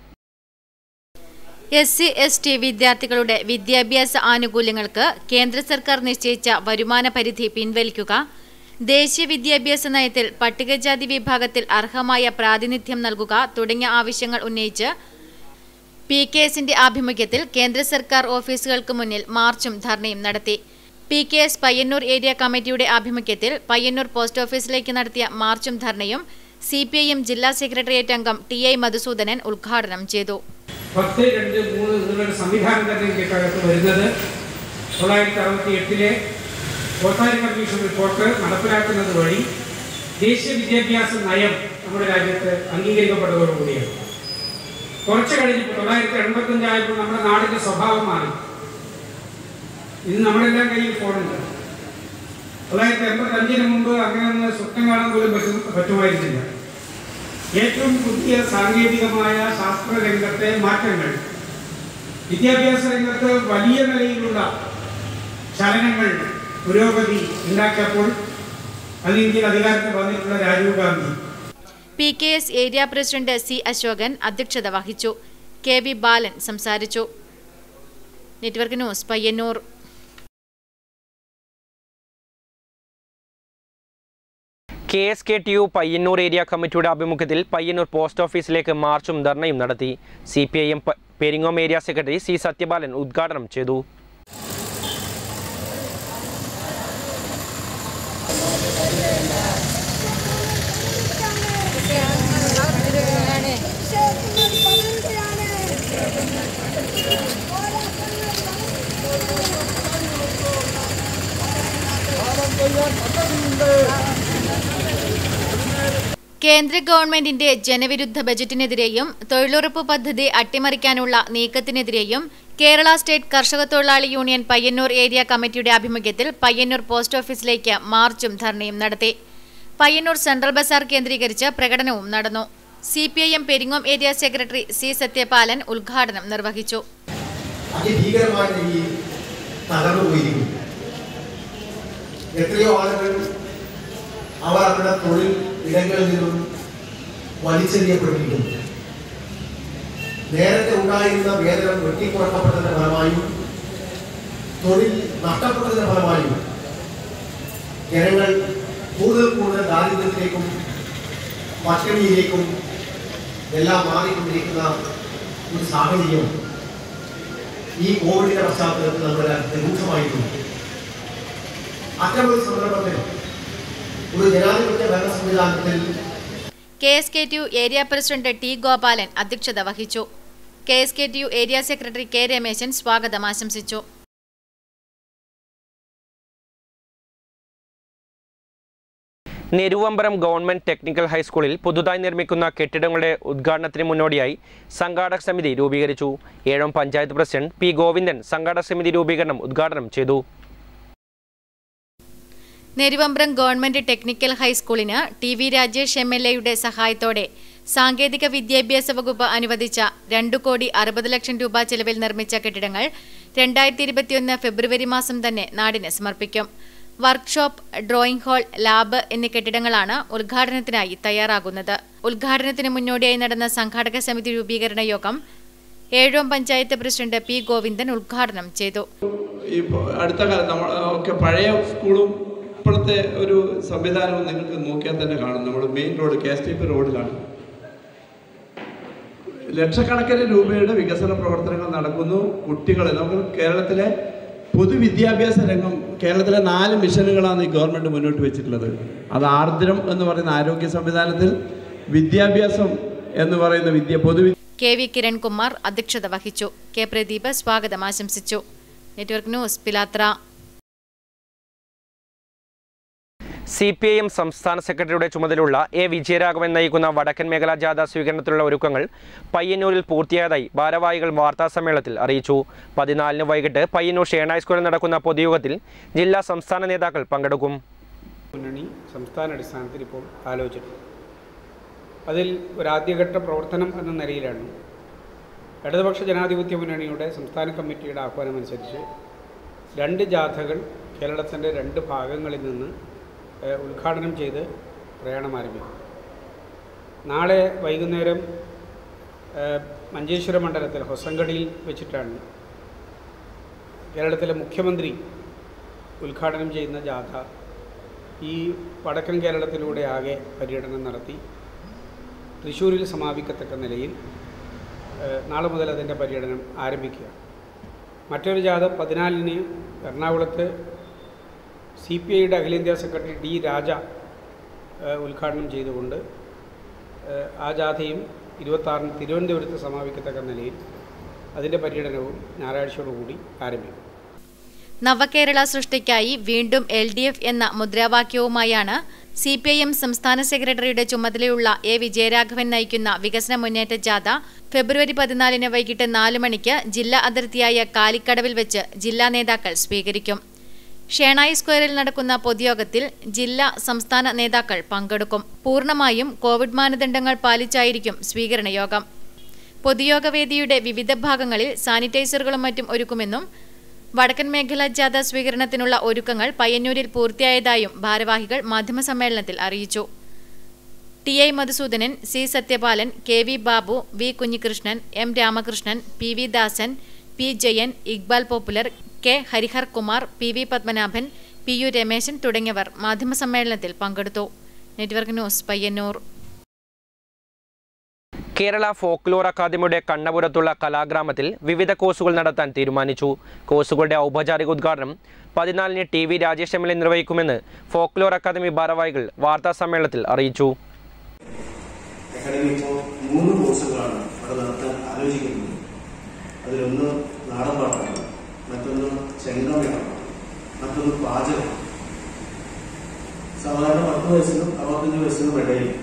എസ് സി എസ് ടി വിദ്യാർത്ഥികളുടെ വിദ്യാഭ്യാസ ആനുകൂല്യങ്ങൾക്ക് കേന്ദ്ര സർക്കാർ നിശ്ചയിച്ച വരുമാന പരിധി പിൻവലിക്കുക ദേശീയ വിദ്യാഭ്യാസ നയത്തിൽ പട്ടികജാതി വിഭാഗത്തിൽ അർഹമായ പ്രാതിനിധ്യം നൽകുക തുടങ്ങിയ ആവശ്യങ്ങൾ ഉന്നയിച്ച് പി കെ എസിന്റെ ആഭിമുഖ്യത്തിൽ കേന്ദ്ര സർക്കാർ ഓഫീസുകൾക്ക് മുന്നിൽ മാർച്ചും ധർണയും നടത്തി P K S Payyanur area കമ്മിറ്റിയുടെ ആഭിമുഖ്യത്തിൽ പയ്യന്നൂർ പോസ്റ്റ് ഓഫീസിലേക്ക് നടത്തിയ മാർച്ചും ധർണയും സി പി ഐ എം ജില്ലാ സെക്രട്ടേറിയറ്റ് അംഗം ടി ഐ മധുസൂദനൻ ഉദ്ഘാടനം ചെയ്തു പത്ത് രണ്ട് മൂന്ന് എന്നുള്ളൊരു സംവിധാനം തന്നെ ഇന്ത്യക്കകത്ത് വരുന്നത് തൊള്ളായിരത്തി അറുപത്തി എട്ടിലെ കോത്താരി കമ്മീഷൻ റിപ്പോർട്ട് നടപ്പിലാക്കുന്നത് വഴി ദേശീയ വിദ്യാഭ്യാസ നയം നമ്മുടെ രാജ്യത്ത് അംഗീകരിക്കപ്പെട്ടതോടുകൂടിയാണ് കുറച്ച് കഴിഞ്ഞപ്പോൾ തൊള്ളായിരത്തി എൺപത്തഞ്ചായപ്പോൾ നമ്മുടെ നാടിന്റെ സ്വഭാവം മാറി ഇന്ന് നമ്മളെല്ലാം കയ്യിൽ ഫോണുണ്ട് തൊള്ളായിരത്തി എൺപത്തി അഞ്ചിന് മുമ്പ് അങ്ങനെയൊന്ന് സ്വപ്നം കാണാൻ പോലും പറ്റും പറ്റുമായിരുന്നില്ല ഏറ്റവും പുതിയ സാങ്കേതികമായ ശാസ്ത്ര രംഗത്തെ മാറ്റങ്ങൾ വിദ്യാഭ്യാസ രംഗത്ത് വലിയ നിലയിലുള്ള ചലനങ്ങൾ പുരോഗതി ഉണ്ടാക്കിയപ്പോൾ അന്ന് ഇന്ത്യയിൽ അധികാരത്തിൽ വന്നിട്ടുള്ള Rajiv Gandhi P K S area president C Ashokan അധ്യക്ഷത വഹിച്ചു കെ വി ബാലൻ സംസാരിച്ചു network news Payyanur K S K T U Payyanur area കമ്മിറ്റിയുടെ ആഭിമുഖ്യത്തിൽ പയ്യന്നൂർ പോസ്റ്റ് ഓഫീസിലേക്ക് മാർച്ചും ധർണയും നടത്തി C P I M Peringome area secretary C Sathyapalan ഉദ്ഘാടനം ചെയ്തു കേന്ദ്ര ഗവൺമെന്റിന്റെ ജനവിരുദ്ധ ബജറ്റിനെതിരെയും തൊഴിലുറപ്പ് പദ്ധതി അട്ടിമറിക്കാനുള്ള നീക്കത്തിനെതിരെയും കേരള സ്റ്റേറ്റ് കർഷക തൊഴിലാളി യൂണിയൻ പയ്യന്നൂർ ഏരിയ കമ്മിറ്റിയുടെ ആഭിമുഖ്യത്തിൽ പയ്യന്നൂർ പോസ്റ്റ് ഓഫീസിലേക്ക് മാർച്ചും ധർണയും നടത്തി പയ്യന്നൂർ സെൻട്രൽ ബസാർ കേന്ദ്രീകരിച്ച് പ്രകടനവും നടന്നു C P I M Peringome area secretary C Sathyapalan ഉദ്ഘാടനം നിർവഹിച്ചു അതിഭീകരമായ രീതിയിൽ തകർന്നു പോയിരിക്കുന്നു എത്രയോ ആളുകൾ അവർ അവരുടെ തൊഴിൽ ഇടങ്ങളിൽ നിന്നും വലിച്ചെറിയപ്പെട്ടിരിക്കുന്നു നേരത്തെ ഉണ്ടായിരുന്ന വേതനം വെട്ടിക്കുറക്കപ്പെട്ടതിന്റെ ഫലമായും തൊഴിൽ നഷ്ടപ്പെട്ടതിന്റെ ഫലമായും ജനങ്ങൾ കൂടുതൽ കൂടുതൽ ദാരിദ്ര്യത്തിലേക്കും പട്ടിണിയിലേക്കും എല്ലാം മാറിക്കൊണ്ടിരിക്കുന്ന ഒരു സാഹചര്യം ഈ കോവിഡിന്റെ പശ്ചാത്തലത്തിൽ നമ്മുടെ രാജ്യത്ത് രൂക്ഷമായിട്ടുണ്ട് അത്തരമൊരു സന്ദർഭത്തിൽ ഒരു ജനാധിപത്യ ഭരണ സംവിധാനത്തിൽ K S K T U area president T Gopalan അധ്യക്ഷത വഹിച്ചു K S K T U area secretary K Rameshan സ്വാഗതം ആശംസിച്ചു നെരുവമ്പരം ഗവൺമെന്റ് ടെക്നിക്കൽ ഹൈസ്കൂളിൽ പുതുതായി നിർമ്മിക്കുന്ന കെട്ടിടങ്ങളുടെ ഉദ്ഘാടനത്തിന് മുന്നോടിയായി സംഘാടക സമിതി രൂപീകരിച്ചു ഏഴം പഞ്ചായത്ത് പ്രസിഡന്റ് പി ഗോവിന്ദൻ സംഘാടക സമിതി രൂപീകരണം ഉദ്ഘാടനം ചെയ്തു നെരുവമ്പ്രം ഗവൺമെന്റ് ടെക്നിക്കൽ ഹൈസ്കൂളിന് T V Rajesh M L എയുടെ സഹായത്തോടെ സാങ്കേതിക വിദ്യാഭ്യാസ വകുപ്പ് അനുവദിച്ച രണ്ടു കോടി അറുപത് ലക്ഷം രൂപ ചെലവിൽ നിർമ്മിച്ച കെട്ടിടങ്ങൾ രണ്ടായിരത്തി ഇരുപത്തിയൊന്ന് ഫെബ്രുവരി മാസം തന്നെ നാടിന് സമർപ്പിക്കും വർക്ക്ഷോപ്പ് ഡ്രോയിംഗ് ഹാൾ ലാബ് എന്നീ കെട്ടിടങ്ങളാണ് ഉദ്ഘാടനത്തിനായി തയ്യാറാകുന്നത് ഉദ്ഘാടനത്തിന് മുന്നോടിയായി നടന്ന സംഘാടക സമിതി രൂപീകരണ യോഗം ഏഴോം പഞ്ചായത്ത് പ്രസിഡന്റ് പി ഗോവിന്ദൻ ഉദ്ഘാടനം ചെയ്തു ഈ പ- അടുത്ത കാലം നമ്മൾ ഒക്കെ പഴയ സ്കൂളും ഇപ്പോഴത്തെ ഒരു സംവിധാനവും നിങ്ങൾക്ക് നോക്കിയാൽ തന്നെ കാണും നമ്മൾ main road K S T P റോഡിലാണ് ലക്ഷക്കണക്കിന് രൂപയുടെ വികസന പ്രവർത്തനങ്ങൾ നടക്കുന്നു കുട്ടികൾ നമുക്ക് കേരളത്തിലെ പൊതുവിദ്യാഭ്യാസ രംഗം കേരളത്തിലെ നാല് മിഷനുകളാണ് ഈ ഗവൺമെൻറ് മുന്നോട്ട് വെച്ചിട്ടുള്ളത് അത് ആർദ്രം എന്ന് പറയുന്ന ആരോഗ്യ സംവിധാനത്തിൽ വിദ്യാഭ്യാസം എന്ന് പറയുന്ന വിദ്യ പൊതുവി കെ വി കിരൺകുമാർ അധ്യക്ഷത വഹിച്ചു കെ പ്രദീപ് സ്വാഗതം ആശംസിച്ചു network news Pilathara C P I M സംസ്ഥാന സെക്രട്ടറിയുടെ ചുമതലയുള്ള എ വിജയരാഘവൻ നയിക്കുന്ന വടക്കൻ മേഖലാ ജാഥ സ്വീകരണത്തിലുള്ള ഒരുക്കങ്ങൾ പയ്യന്നൂരിൽ പൂർത്തിയായതായി ഭാരവാഹികൾ വാർത്താസമ്മേളനത്തിൽ അറിയിച്ചു പതിനാലിന് വൈകിട്ട് പയ്യന്നൂർ ഷേണായ് സ്കൂളിൽ നടക്കുന്ന പൊതുയോഗത്തിൽ ജില്ലാ സംസ്ഥാന നേതാക്കൾ പങ്കെടുക്കും മുന്നണി സംസ്ഥാന അടിസ്ഥാനത്തിൽ ഇപ്പോൾ ആലോചിച്ചിട്ടുണ്ട് അതിൽ ഒരു ആദ്യഘട്ട പ്രവർത്തനം എന്ന നിലയിലാണ് ഇടതുപക്ഷ ജനാധിപത്യ മുന്നണിയുടെ സംസ്ഥാന കമ്മിറ്റിയുടെ ആഹ്വാനമനുസരിച്ച് രണ്ട് ജാഥകൾ കേരളത്തിൻ്റെ രണ്ട് ഭാഗങ്ങളിൽ നിന്ന് ഏഹ്, ഉദ്ഘാടനം ചെയ്ത് പ്രയാണം ആരംഭിക്കും നാളെ വൈകുന്നേരം ഏഹ്, മഞ്ചേശ്വരം മണ്ഡലത്തിൽ ഹൊസങ്കടിയിൽ വെച്ചിട്ടാണ് കേരളത്തിലെ മുഖ്യമന്ത്രി ഉദ്ഘാടനം ചെയ്യുന്ന ജാഥ ഈ വടക്കൻ കേരളത്തിലൂടെ ആകെ പര്യടനം നടത്തി തൃശ്ശൂരിൽ സമാപിക്കത്തക്ക നിലയിൽ ഏഹ്, നാളെ മുതൽ അതിൻ്റെ പര്യടനം ആരംഭിക്കുക മറ്റൊരു ജാഥ പതിനാലിന് എറണാകുളത്ത് സി പി ഐയുടെ അഖിലേന്ത്യാ സെക്രട്ടറി ഡി രാജ ഏഹ്, ഉദ്ഘാടനം ചെയ്തുകൊണ്ട് ഏഹ്, ആ ജാഥയും ഇരുപത്താറിന് തിരുവനന്തപുരത്ത് സമാപിക്കത്തക്ക നിലയിൽ അതിൻ്റെ പര്യടനവും ഞായറാഴ്ചയോടുകൂടി ആരംഭിക്കും നവകേരള സൃഷ്ടിക്കായി വീണ്ടും എൽ ഡി എഫ് എന്ന മുദ്രാവാക്യവുമായാണ് സി പി ഐ എം സംസ്ഥാന സെക്രട്ടറിയുടെ ചുമതലയുള്ള എ വിജയരാഘവൻ നയിക്കുന്ന വികസന മുന്നേറ്റ ജാഥ ഫെബ്രുവരി പതിനാലിന് വൈകിട്ട് നാല് മണിക്ക് ജില്ലാ അതിർത്തിയായ കാലിക്കടവിൽ വെച്ച് ജില്ലാ നേതാക്കൾ സ്വീകരിക്കും ഷേണായി സ്ക്വയറിൽ നടക്കുന്ന പൊതുയോഗത്തിൽ ജില്ലാ സംസ്ഥാന നേതാക്കൾ പങ്കെടുക്കും പൂർണ്ണമായും കോവിഡ് മാനദണ്ഡങ്ങൾ പാലിച്ചായിരിക്കും സ്വീകരണ യോഗം പൊതുയോഗവേദിയുടെ വിവിധ ഭാഗങ്ങളിൽ സാനിറ്റൈസറുകളും മറ്റും ഒരുക്കുമെന്നും വടക്കൻ മേഖലാ ജാഥ സ്വീകരണത്തിനുള്ള ഒരുക്കങ്ങൾ പയ്യന്നൂരിൽ പൂർത്തിയായതായും ഭാരവാഹികൾ മാധ്യമസമ്മേളനത്തിൽ അറിയിച്ചു T I Madhusudanan C Sathyapalan K V Babu V Kunhikrishnan M Ramakrishnan P V Dasan P Jayan Iqbal popular K Harihar Kumar P V Padmanabhan P U Rameshan തുടങ്ങിയവർ മാധ്യമസമ്മേളനത്തിൽ പങ്കെടുത്തു network news Payyanur Kerala folklore അക്കാദമിയുടെ കണ്ണപുരത്തുള്ള കലാഗ്രാമത്തിൽ വിവിധ കോഴ്സുകൾ നടത്താൻ തീരുമാനിച്ചു കോഴ്സുകളുടെ ഔപചാരിക ഉദ്ഘാടനം പതിനാലിന് T V Rajesh M L A നിർവഹിക്കുമെന്ന് ഫോക്ലോർ അക്കാദമി ഭാരവാഹികൾ വാർത്താ സമ്മേളനത്തിൽ അറിയിച്ചു അക്കാഡമി ഇപ്പോൾ മൂന്ന് കോഴ്സുകളാണ് അവിടെ നടത്താൻ ആലോചിക്കുന്നത് അതിലൊന്ന് നാടൻ പാട്ടാണ് മറ്റൊന്ന് ചെങ്കമയാണ് മറ്റൊന്ന് പാചകം സാധാരണ പത്ത് വയസ്സിനും അറുപത്തഞ്ച് വയസ്സിനും ഇടയിൽ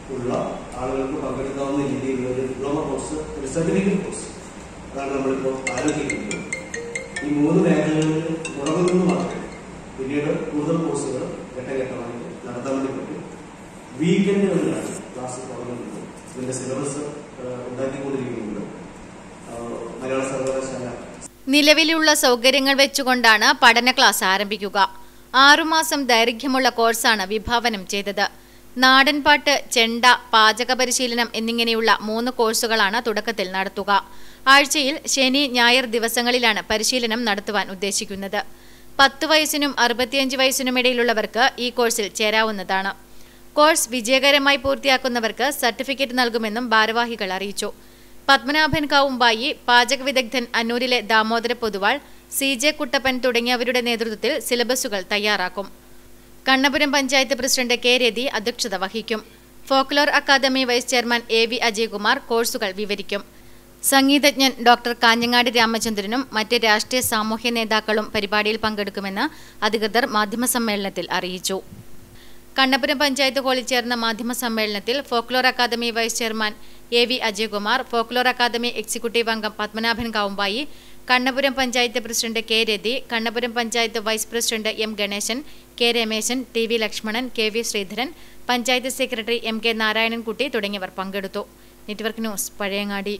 ഉള്ള ആളുകൾക്ക് പങ്കെടുക്കാവുന്ന രീതിയിലുള്ള ഒരു ഡിപ്ലോമ കോഴ്സ് ഒരു സർട്ടിഫിക്കറ്റ് കോഴ്സ് അതാണ് നമ്മളിപ്പോൾ ആലോചിക്കുന്നത് ഈ മൂന്ന് മേഖലകളിൽ ഉറങ്ങുന്നു മാത്രമേ പിന്നീട് കൂടുതൽ കോഴ്സുകൾ ഘട്ടഘട്ടമായി നടത്താൻ വേണ്ടി പറ്റും വീക്കെൻഡുകളിലാണ് ക്ലാസ് തുടങ്ങുന്നത് ഇതിന്റെ സിലബസ് ഉണ്ടാക്കിക്കൊണ്ടിരിക്കുന്നുണ്ട് ആ, മലയാള സർവകലാശാല നിലവിലുള്ള സൗകര്യങ്ങൾ വെച്ചുകൊണ്ടാണ് പഠന ക്ലാസ് ആരംഭിക്കുക ആറുമാസം ദൈർഘ്യമുള്ള കോഴ്സാണ് വിഭാവനം ചെയ്തത് നാടൻപാട്ട് ചെണ്ട പാചക പരിശീലനം എന്നിങ്ങനെയുള്ള മൂന്ന് കോഴ്സുകളാണ് തുടക്കത്തിൽ നടത്തുക ആഴ്ചയിൽ ശനി ഞായർ ദിവസങ്ങളിലാണ് പരിശീലനം നടത്തുവാൻ ഉദ്ദേശിക്കുന്നത് പത്ത് വയസ്സിനും അറുപത്തിയഞ്ച് വയസ്സിനും ഇടയിലുള്ളവർക്ക് ഈ കോഴ്സിൽ ചേരാവുന്നതാണ് കോഴ്സ് വിജയകരമായി പൂർത്തിയാക്കുന്നവർക്ക് സർട്ടിഫിക്കറ്റ് നൽകുമെന്നും ഭാരവാഹികൾ അറിയിച്ചു പത്മനാഭൻ കാവുമ്പായി പാചക വിദഗ്ധൻ അന്നൂരിലെ ദാമോദര പൊതുവാൾ സി ജെ കുട്ടപ്പൻ തുടങ്ങിയവരുടെ നേതൃത്വത്തിൽ സിലബസുകൾ തയ്യാറാക്കും കണ്ണപുരം പഞ്ചായത്ത് പ്രസിഡന്റ് കെ രതി അധ്യക്ഷത വഹിക്കും folklore academy vice chairman A V Ajaykumar കോഴ്സുകൾ വിവരിക്കും സംഗീതജ്ഞൻ ഡോക്ടർ കാഞ്ഞങ്ങാട് രാമചന്ദ്രനും മറ്റ് രാഷ്ട്രീയ സാമൂഹ്യ നേതാക്കളും പരിപാടിയിൽ പങ്കെടുക്കുമെന്ന് അധികൃതർ മാധ്യമസമ്മേളനത്തിൽ അറിയിച്ചു കണ്ണപുരം പഞ്ചായത്ത് ഹാളിൽ ചേർന്ന മാധ്യമ സമ്മേളനത്തിൽ folklore academy vice chairman A V Ajaykumar folklore academy executive അംഗം Padmanabhan Kavumbayi Kannapuram panchayat president K Rathi Kannapuram panchayat vice president M Ganesan K Rameshan T V Lakshmanan K V Sreedharan panchayat secretary M K Narayanankutty തുടങ്ങിയവർ പങ്കെടുത്തു നെറ്റ്വർക്ക് ന്യൂസ് പഴയങ്ങാടി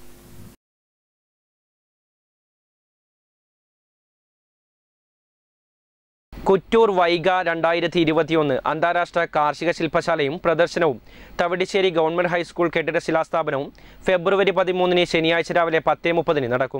കുറ്റൂർ വൈഗ രണ്ടായിരത്തി ഇരുപത്തിയൊന്ന് അന്താരാഷ്ട്ര കാർഷിക ശില്പശാലയും പ്രദർശനവും തവിടിശ്ശേരി ഗവൺമെന്റ് ഹൈസ്കൂൾ കെട്ടിട ശിലാസ്ഥാപനവും ഫെബ്രുവരി പതിമൂന്നിന് ശനിയാഴ്ച രാവിലെ പത്തേ മുപ്പതിന് നടക്കും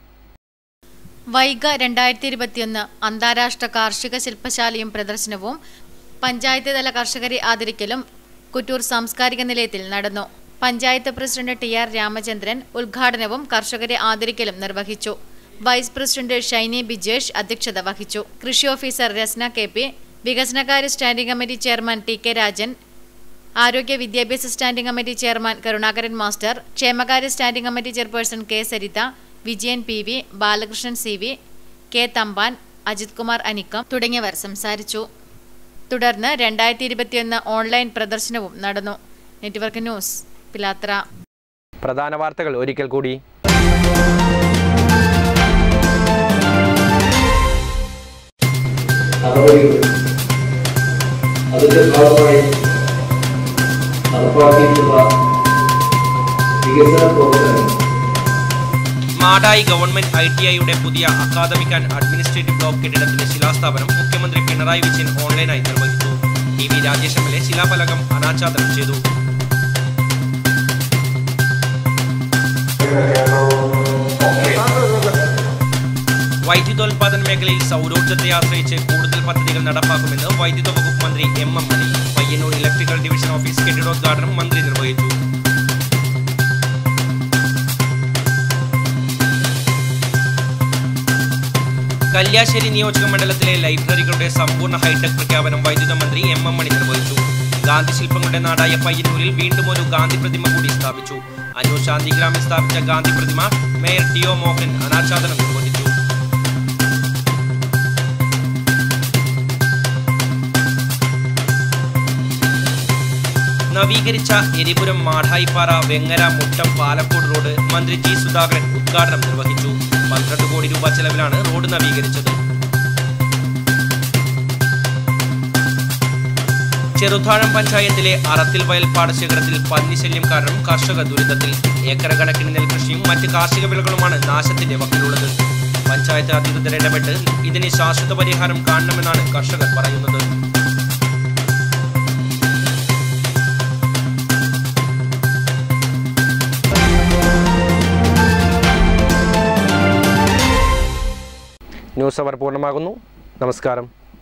വൈഗ രണ്ടായിരത്തി ഇരുപത്തിയൊന്ന് അന്താരാഷ്ട്ര കാർഷിക ശില്പശാലയും പ്രദർശനവും പഞ്ചായത്ത് തല കർഷകരെ ആദരിക്കലും കുറ്റൂർ സാംസ്കാരിക നിലയത്തിൽ നടന്നു panchayat president T R Ramachandran ഉദ്ഘാടനവും കർഷകരെ ആദരിക്കലും നിർവഹിച്ചു വൈസ് പ്രസിഡന്റ് ഷൈനി ബിജേഷ് അധ്യക്ഷത വഹിച്ചു കൃഷി ഓഫീസർ രസ്ന കെ പി വികസനകാര്യ standing committee chairman T K Rajan ആരോഗ്യ വിദ്യാഭ്യാസ standing committee chairman Karunakaran master ക്ഷേമകാര്യ standing committee chairperson K Saritha Vijayan P V Balakrishnan C V K Thampan Ajith Kumar Anikkam തുടങ്ങിയവർ സംസാരിച്ചു തുടർന്ന് രണ്ടായിരത്തി ഇരുപത്തിയൊന്ന് ഓൺലൈൻ പ്രദർശനവും നടന്നു നെറ്റ്വർക്ക് ന്യൂസ് പിലാത്ര പ്രധാന വാർത്തകൾ ഒരിക്കൽ കൂടി നടപടികൾ അതിന്റെ ഭാഗമായി നടപ്പാക്കിയിട്ടുള്ള വികസന പ്രവർത്തനങ്ങൾ മാടായി ഗവൺമെന്റ് ഐ ടി ഐയുടെ പുതിയ അക്കാദമിക് ആൻഡ് അഡ്മിനിസ്ട്രേറ്റീവ് ബ്ലോക്ക് കെട്ടിടത്തിന്റെ ശിലാസ്ഥാപനം മുഖ്യമന്ത്രി പിണറായി വിജയൻ ഓൺലൈനായി നിർവഹിച്ചു T V Rajesh M L A ശിലാഫലകം അനാച്ഛാദനം ചെയ്തു വൈദ്യുതോൽപാദന മേഖലയിൽ സൗരോർജ്ജത്തെ ആശ്രയിച്ച് കൂടുതൽ പദ്ധതികൾ നടപ്പാക്കുമെന്ന് വൈദ്യുത വകുപ്പ് മന്ത്രി M M Mani Payyanur electrical division office കെട്ടിടോദ്ഘാടനം മന്ത്രി നിർവഹിച്ചു കല്യാശ്ശേരി നിയോജക മണ്ഡലത്തിലെ ലൈബ്രറികളുടെ സമ്പൂർണ്ണ ഹൈടെക് പ്രഖ്യാപനം വൈദ്യുത മന്ത്രി എം എം മണി നിർവഹിച്ചു ഗാന്ധി ശില്പങ്ങളുടെ നാടായ പയ്യന്നൂരിൽ വീണ്ടും ഒരു ഗാന്ധി പ്രതിമ കൂടി സ്ഥാപിച്ചു അന്നൂർ ശാന്തിഗ്രാമിൽ സ്ഥാപിച്ച ഗാന്ധി പ്രതിമ മേയർ ടി ഒ മോഹൻ അനാച്ഛാദനം നിർവഹിച്ചു നവീകരിച്ച എരിപുരം മാഠായിപ്പാറ വെങ്ങര മുട്ടം പാലക്കോട് റോഡ് മന്ത്രി ജി സുധാകരൻ ഉദ്ഘാടനം നിർവഹിച്ചു പന്ത്രണ്ട് കോടി രൂപ ചെലവിലാണ് റോഡ് നവീകരിച്ചത് ചെറുതാഴം പഞ്ചായത്തിലെ അറത്തിൽ വയൽ പാടശേഖരത്തിൽ പന്നിശല്യം കാരണം കർഷക ദുരിതത്തിൽ ഏക്കർ കണക്കിന് നെൽകൃഷിയും മറ്റ് കാർഷിക വിളകളുമാണ് നാശത്തിന്റെ വക്കിലുള്ളത് പഞ്ചായത്ത് അധികൃതർ ഇടപെട്ട് ഇതിന് ശാശ്വത പരിഹാരം കാണണമെന്നാണ് കർഷകർ പറയുന്നത് ന്യൂസ് അവർ പൂർണ്ണമാകുന്നു നമസ്കാരം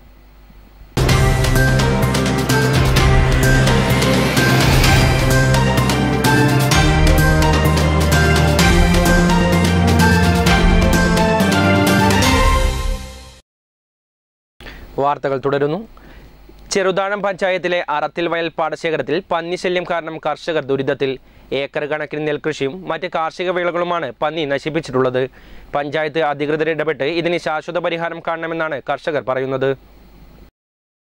വാർത്തകൾ തുടരുന്നു ചെറുതാഴം പഞ്ചായത്തിലെ അറത്തിൽ വയൽ പാടശേഖരത്തിൽ പന്നിശല്യം കാരണം കർഷകർ ദുരിതത്തിൽ ഏക്കർ കണക്കിന് നെൽകൃഷിയും മറ്റ് കാർഷിക വിളകളുമാണ് പന്നി നശിപ്പിച്ചിട്ടുള്ളത് പഞ്ചായത്ത് അധികൃതർ ഇടപെട്ട് ഇതിന് ശാശ്വത പരിഹാരം കാണണമെന്നാണ് കർഷകർ പറയുന്നത്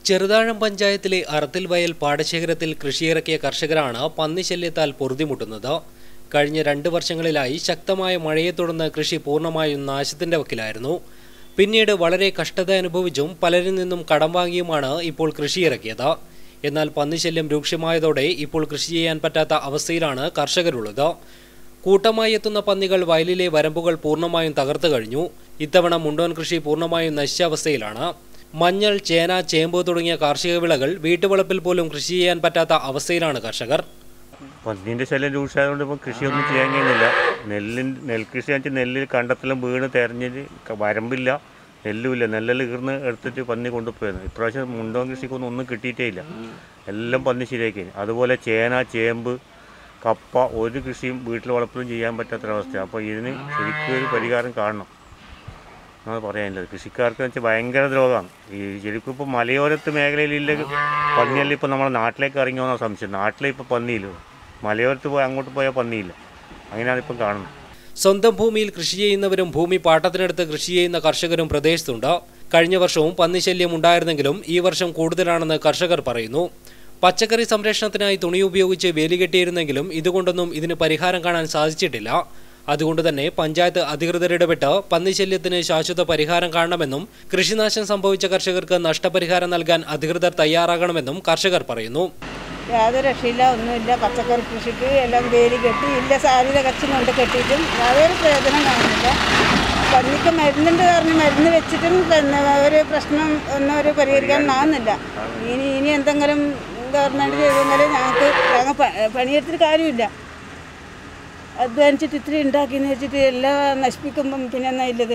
ചെറുതാഴം പഞ്ചായത്തിലെ അറത്തിൽ വയൽ പാടശേഖരത്തിൽ കൃഷിയിറക്കിയ കർഷകരാണ് പന്നിശല്യത്താൽ പൊറുതിമുട്ടുന്നത് കഴിഞ്ഞ രണ്ട് വർഷങ്ങളിലായി ശക്തമായ മഴയെ തുടർന്ന് കൃഷി പൂർണ്ണമായും നാശത്തിന്റെ വക്കിലായിരുന്നു പിന്നീട് വളരെ കഷ്ടത അനുഭവിച്ചും പലരിൽ നിന്നും കടം വാങ്ങിയുമാണ് ഇപ്പോൾ കൃഷിയിറക്കിയത് എന്നാൽ പന്നിശല്യം രൂക്ഷമായതോടെ ഇപ്പോൾ കൃഷി ചെയ്യാൻ പറ്റാത്ത അവസ്ഥയിലാണ് കർഷകരുള്ളത് കൂട്ടമായി എത്തുന്ന പന്നികൾ വയലിലെ വരമ്പുകൾ പൂർണ്ണമായും തകർത്തു കഴിഞ്ഞു ഇത്തവണ മുണ്ടോൻ കൃഷി പൂർണ്ണമായും നശിച്ച അവസ്ഥയിലാണ് മഞ്ഞൾ ചേന ചേമ്പ് തുടങ്ങിയ കാർഷിക വിളകൾ വീട്ടുവളപ്പിൽ പോലും കൃഷി ചെയ്യാൻ പറ്റാത്ത അവസ്ഥയിലാണ് കർഷകർ പന്നീൻ്റെ ശല്യം രൂക്ഷമായതുകൊണ്ട് ഇപ്പം കൃഷിയൊന്നും ചെയ്യാൻ കഴിയുന്നില്ല നെല്ലിൻ നെൽകൃഷി വെച്ചാൽ നെല്ലിൽ കണ്ടത്തിലും വീണ് തെരഞ്ഞിട്ട് ക- വരമ്പില്ല നെല്ലുമില്ല നെല്ലെല്ലാം ഈർന്ന് എടുത്തിട്ട് പന്നി കൊണ്ടുപോയിരുന്നു ഇപ്രാവശ്യം മുണ്ടോൻ കൃഷിക്കൊന്നും ഒന്നും കിട്ടിയിട്ടേ ഇല്ല എല്ലാം പന്നി ശരിയാക്കി അതുപോലെ ചേന ചേമ്പ് കപ്പ ഒരു കൃഷിയും വീട്ടിൽ വളപ്പിലും ചെയ്യാൻ പറ്റാത്തൊരവസ്ഥയാണ് അപ്പോൾ ഇതിന് ശരിക്കും ഒരു പരിഹാരം കാണണം എന്നാണ് പറയാനുള്ളത് കൃഷിക്കാർക്ക് വെച്ചാൽ ഭയങ്കര ദ്രോഹമാണ് ഈ ശരിക്കും ഇപ്പോൾ മലയോരത്ത് മേഖലയിലില്ല പന്നിയെല്ലാം ഇപ്പോൾ നമ്മുടെ നാട്ടിലേക്ക് ഇറങ്ങി വന്ന സംശയം നാട്ടിലെ ഇപ്പോൾ പന്നിയില്ല മലയോരത്ത് പോയി അങ്ങോട്ട് പോയാൽ പന്നിയില്ല അങ്ങനെയാണ് ഇപ്പം കാണുന്നത് സ്വന്തം ഭൂമിയിൽ കൃഷി ചെയ്യുന്നവരും ഭൂമി പാട്ടത്തിനെടുത്ത് കൃഷി ചെയ്യുന്ന കർഷകരും പ്രദേശത്തുണ്ട് കഴിഞ്ഞ വർഷവും പന്നിശല്യം ഉണ്ടായിരുന്നെങ്കിലും ഈ വർഷം കൂടുതലാണെന്ന് കർഷകർ പറയുന്നു പച്ചക്കറി സംരക്ഷണത്തിനായി തുണി ഉപയോഗിച്ച് വേലി കെട്ടിയിരുന്നെങ്കിലും ഇതുകൊണ്ടൊന്നും ഇതിന് പരിഹാരം കാണാൻ സാധിച്ചിട്ടില്ല അതുകൊണ്ട് തന്നെ പഞ്ചായത്ത് അധികൃതരിടപെട്ട് പന്നിശല്യത്തിന് ശാശ്വത പരിഹാരം കാണണമെന്നും കൃഷിനാശം സംഭവിച്ച കർഷകർക്ക് നഷ്ടപരിഹാരം നൽകാൻ അധികൃതർ തയ്യാറാകണമെന്നും കർഷകർ പറയുന്നു യാതൊരു രക്ഷയില്ല ഒന്നുമില്ല പച്ചക്കറി കൃഷിക്ക് എല്ലാം വേലി കെട്ടി ഇല്ല സാധ്യത കച്ചുകൊണ്ട് കെട്ടിയിട്ടും യാതൊരു പ്രയോജനം കാണുന്നില്ല പന്നിക്ക് മരുന്നുണ്ട് പറഞ്ഞ് മരുന്ന് വെച്ചിട്ടും പിന്നെ ഒരു പ്രശ്നം ഒന്നും ഒരു പരിഹരിക്കാൻ ആവുന്നില്ല ഇനി ഇനി എന്തെങ്കിലും ഗവൺമെൻറ് ചെയ്തെങ്കിൽ ഞങ്ങൾക്ക് ഞങ്ങൾ പ- പണിയെടുത്തിട്ട് കാര്യമില്ല അധ്വാനിച്ചിട്ട് ഇത്തിരി ഉണ്ടാക്കിയെന്ന് വെച്ചിട്ട് എല്ലാം നശിപ്പിക്കുമ്പം പിന്നെ എന്നാ ഇല്ലത്